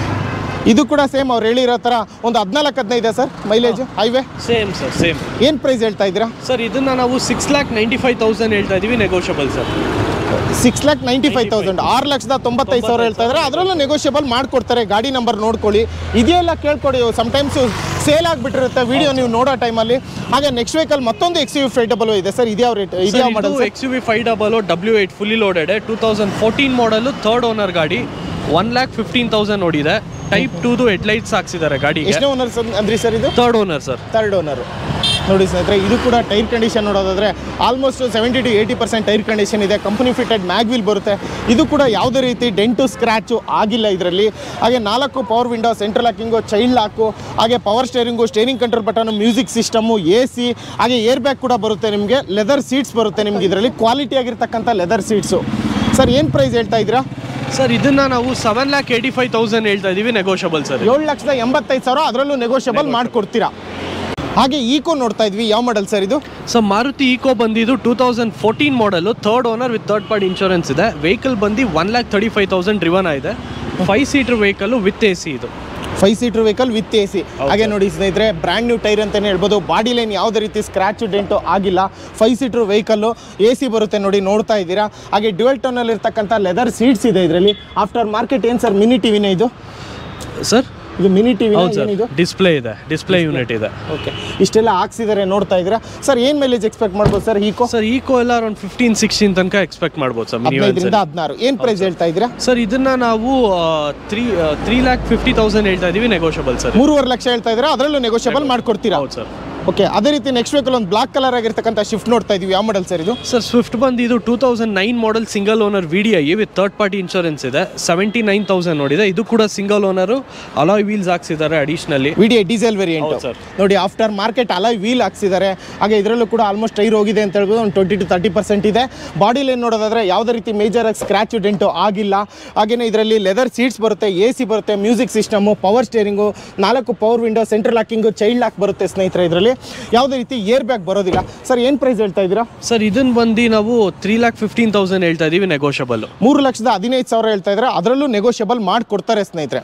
ಇದು ಕೂಡ ಸೇಮ್ ಅವ್ರು ಹೇಳಿರೋ ಥರ ಒಂದು ಹದಿನಾಲ್ಕು ಹದಿನೈದು sir mileage highway same sir same ಏನು ಪ್ರೈಸ್ ಹೇಳ್ತಾ ಇದ್ದೀರಾ ಸರ್ ಇದನ್ನ ನಾವು six lakh ninety five thousand ಹೇಳ್ತಾ ಇದೀವಿ negotiable sir six lakh ninety five thousand ಆರು ಲಕ್ಷದ ತೊಂಬತ್ತೈದು ಸಾವಿರ ಹೇಳ್ತಾ ಇದ್ದಾರೆ ಅದರಲ್ಲೂ ನೆಗೋಷಿಯಬಲ್ ಮಾಡ್ಕೊಡ್ತಾರೆ ಗಾಡಿ ನಂಬರ್ ನೋಡ್ಕೊಳ್ಳಿ ಇದೆಲ್ಲ ಕೇಳ್ಕೊಡಿ ಸಮ್ಟೈಮ್ಸು ಸೇಲ್ ಆಗಿಬಿಟ್ಟಿರುತ್ತೆ ವಿಡಿಯೋ ನೀವು ನೋಡೋ ಟೈಮಲ್ಲಿ ಹಾಗೆ ನೆಕ್ಸ್ಟ್ ವೆಹಿಕಲ್ ಮತ್ತೊಂದು ಎಕ್ಸ್ ಯು ಫೈಟಬಲ್ ಇದೆ ಸರ್ ಇದ್ಯಾವ ರೇಟ್ ಇದ್ಯಾವ model X U V five double W eight fully loaded two thousand fourteen model third owner ಗಾಡಿ ಒನ್ ಲ್ಯಾಕ್ ಫಿಫ್ಟೀನ್ ತೌಸಂಡ್ ನೋಡಿದೆ ಟೈಪ್ ಟೂದು ಹೆಡ್ಲೈಟ್ಸ್ ಹಾಕ್ಸಿದ್ದಾರೆ ಗಾಡಿಗೆ ಎಷ್ಟನೇ ಓನರ್ ಅಂದ್ರಿ ಸರ್ ಇದು third owner sir third owner ನೋಡಿ ಸ್ನೇಹಿತರೆ ಇದು ಕೂಡ ಟೈರ್ ಕಂಡೀಷನ್ ನೋಡೋದಾದ್ರೆ almost seventy to eighty percent tyre condition ಇದೆ ಕಂಪನಿ ಫಿಟೆಡ್ ಮ್ಯಾಗ್ವಿಲ್ ಬರುತ್ತೆ ಇದು ಕೂಡ ಯಾವುದೇ ರೀತಿ ಡೆಂಟು ಸ್ಕ್ರ್ಯಾಚು ಆಗಿಲ್ಲ ಇದರಲ್ಲಿ ಹಾಗೆ ನಾಲ್ಕು power window central locking child lock ಹಾಗೆ power steering steering control button music system A C ಹಾಗೆ ಏರ್ ಬ್ಯಾಗ್ ಕೂಡ ಬರುತ್ತೆ ನಿಮಗೆ ಲೆದರ್ ಸೀಟ್ಸ್ ಬರುತ್ತೆ ನಿಮ್ಗೆ ಇದರಲ್ಲಿ ಕ್ವಾಲಿಟಿ ಆಗಿರ್ತಕ್ಕಂಥ ಲೆದರ್ ಸೀಟ್ಸು ಸರ್ ಏನು ಪ್ರೈಸ್ ಹೇಳ್ತಾ ಇದ್ದೀರಾ ಸರ್ ಇದನ್ನ ನಾವು seven lakh eighty five thousand ಹೇಳ್ತಾ ಇದೀವಿ ನೆಗೋಷಿಯಬಲ್ ಸರ್ ಏಳು ಲಕ್ಷದ ಎಂಬತ್ತೈದು ಸಾವಿರ ಅದರಲ್ಲೂ ನೆಗೋಷಿಯಬಲ್ ಮಾಡಿಕೊಡ್ತೀರಾ ಹಾಗೆ ಈಕೋ ನೋಡ್ತಾ ಇದ್ವಿ ಯಾವ ಮಾಡಲ್ ಸರ್ ಇದು ಸೊ ಮಾರುತಿ ಈಕೋ ಬಂದಿದ್ದು two thousand fourteen model third owner with third party insurance ಇದೆ ವೆಹಿಕಲ್ ಬಂದು one lakh thirty five thousand driven ಇದೆ five seater vehicle with A C ಇದು five seater vehicle with A C ಹಾಗೆ ನೋಡಿ ಸ್ನೇಹಿತರೆ brand new tyre ಅಂತಲೇ ಹೇಳ್ಬೋದು body line ಯಾವುದೇ ರೀತಿ ಸ್ಕ್ರಾಚ್ ಡೆಂಟು ಆಗಿಲ್ಲ five seater vehicle A C ಬರುತ್ತೆ ನೋಡಿ ನೋಡ್ತಾ ಇದ್ದೀರಾ ಹಾಗೆ ಡ್ಯುಯಲ್ ಟೋನಲ್ಲಿ ಇರ್ತಕ್ಕಂಥ ಲೆದರ್ ಸೀಟ್ಸ್ ಇದೆ ಇದರಲ್ಲಿ ಆಫ್ಟರ್ ಮಾರ್ಕೆಟ್ ಏನು ಸರ್ ಮಿನಿ ಟಿವಿನೇ ಇದು ಸರ್ ಇದು ಮಿನಿ ಟಿವಿ ಹೌದು ಸರ್ ಏನಿದು ಡಿಸ್ಪ್ಲೇ ಇದೆ ಡಿಸ್ಪ್ಲೇ ಯೂನಿಟ್ ಇದೆ ಓಕೆ ಇಷ್ಟೆಲ್ಲ ಹಾಕ್ಸಿದ್ದಾರೆ ನೋಡ್ತಾ ಇದ್ದೀರಾ ಸರ್ ಏನು ಮೈಲೇಜ್ ಎಕ್ಸ್ಪೆಕ್ಟ್ ಮಾಡ್ಬೋದು ಸರ್ ಈಕೋ ಸರ್ ಈಕೋ ಎಲ್ಲ ಅರೌಂಡ್ ಫಿಫ್ಟೀನ್ ಸಿಕ್ಸ್ಟೀನ್ ತನಕ ಎಕ್ಸ್ಪೆಕ್ಟ್ ಮಾಡ್ಬೋದು ಸರ್ ಮಿನಿಮಮ್ ಹದಿನೈದರಿಂದ ಹದಿನಾರು ಏನು ಪ್ರೈಸ್ ಹೇಳ್ತಾ ಇದ್ದೀರಾ ಸರ್ ಇದನ್ನ ನಾವು three three lakh fifty thousand ಹೇಳ್ತಾ ಇದೀವಿ ನೆಗೋಷಿಯಬಲ್ ಸರ್ ಮೂರುವರೆ ಲಕ್ಷ ಹೇಳ್ತಾ ಇದ್ದೀರಾ ಅದರಲ್ಲೂ ನೆಗೋಷಿಯಬಲ್ ಮಾಡ್ಕೊಡ್ತೀರಾ ಹೌದು ಸರ್ ಓಕೆ ಅದೇ ರೀತಿ ನೆಕ್ಸ್ಟ್ ವೆಹಿಕಲ್ ಒಂದು ಬ್ಲಾಕ್ ಕಲರ್ ಆಗಿರ್ತಕ್ಕಂಥ ಶಿಫ್ಟ್ ನೋಡ್ತಾ ಇದೀವಿ ಯಾವ ಮಾಡಲ್ ಸರ್ ಇದು ಸರ್ ಸ್ವಿಫ್ಟ್ ಬಂದು ಇದು two thousand nine model single owner V D I with third party insurance ಇದೆ ಸೆವೆಂಟಿ ನೈನ್ ತೌಸಂಡ್ ನೋಡಿದೆ ಇದು ಕೂಡ ಸಿಂಗಲ್ ಓನರು ಅಲಾಯ್ ವೀಲ್ಸ್ ಹಾಕ್ಸಿದ್ದಾರೆ ಅಡಿಷನಲಿ ವಿಡಿಯೋ ಡೀಸೆಲ್ ವೇರಿಯಂಟ್ ಹೌದು sir. ನೋಡಿ ಆಫ್ಟರ್ ಮಾರ್ಕೆಟ್ ಅಲಾಯ್ ವೀಲ್ ಹಾಕ್ಸಿದ್ದಾರೆ ಹಾಗೆ ಇದರಲ್ಲೂ ಕೂಡ ಆಲ್ಮೋಸ್ಟ್ ಟೈರ್ ಹೋಗಿದೆ ಅಂತ ಹೇಳ್ಬೋದು ಒಂದು ಟ್ವೆಂಟಿ ಟು ತರ್ಟಿ ಪರ್ಸೆಂಟ್ ಇದೆ ಬಾಡಿಲಿ ಏನು ನೋಡೋದಾದ್ರೆ ಯಾವುದೇ ರೀತಿ ಮೇಜರ್ ಆಗಿ ಸ್ಕ್ರಾಚ್ ಡೆಂಟು ಆಗಿಲ್ಲ ಹಾಗೇನೆ ಇದರಲ್ಲಿ ಲೆದರ್ ಸೀಟ್ಸ್ ಬರುತ್ತೆ ಎ ಸಿ ಬರುತ್ತೆ ಮ್ಯೂಸಿಕ್ ಸಿಸ್ಟಮು ಪವರ್ ಸ್ಟೇರಿಂಗು ನಾಲ್ಕು power window central locking child lock ಬರುತ್ತೆ ಸ್ನೇಹಿತರೆ ಇದರಲ್ಲಿ ಯಾವುದೇ ರೀತಿ ಏರ್ ಬ್ಯಾಗ್ ಬರೋದಿಲ್ಲ ಸರ್ ಏನು ಪ್ರೈಸ್ ಹೇಳ್ತಾ ಇದ್ದೀರಾ ಸರ್ ಇದನ್ನ ಬಂದು ನಾವು ತ್ರೀ ಲ್ಯಾಕ್ ಫಿಫ್ಟೀನ್ ತೌಸಂಡ್ ಹೇಳ್ತಾ ಇದೀವಿ ನೆಗೋಷಿಯಬಲ್ ಮೂರು ಲಕ್ಷದ ಹದಿನೈದು ಸಾವಿರ ಹೇಳ್ತಾ ಇದ್ದಾರೆ ಅದರಲ್ಲೂ ನೆಗೋಷಿಯಬಲ್ ಮಾಡಿಕೊಡ್ತಾರೆ ಸ್ನೇಹಿತರೆ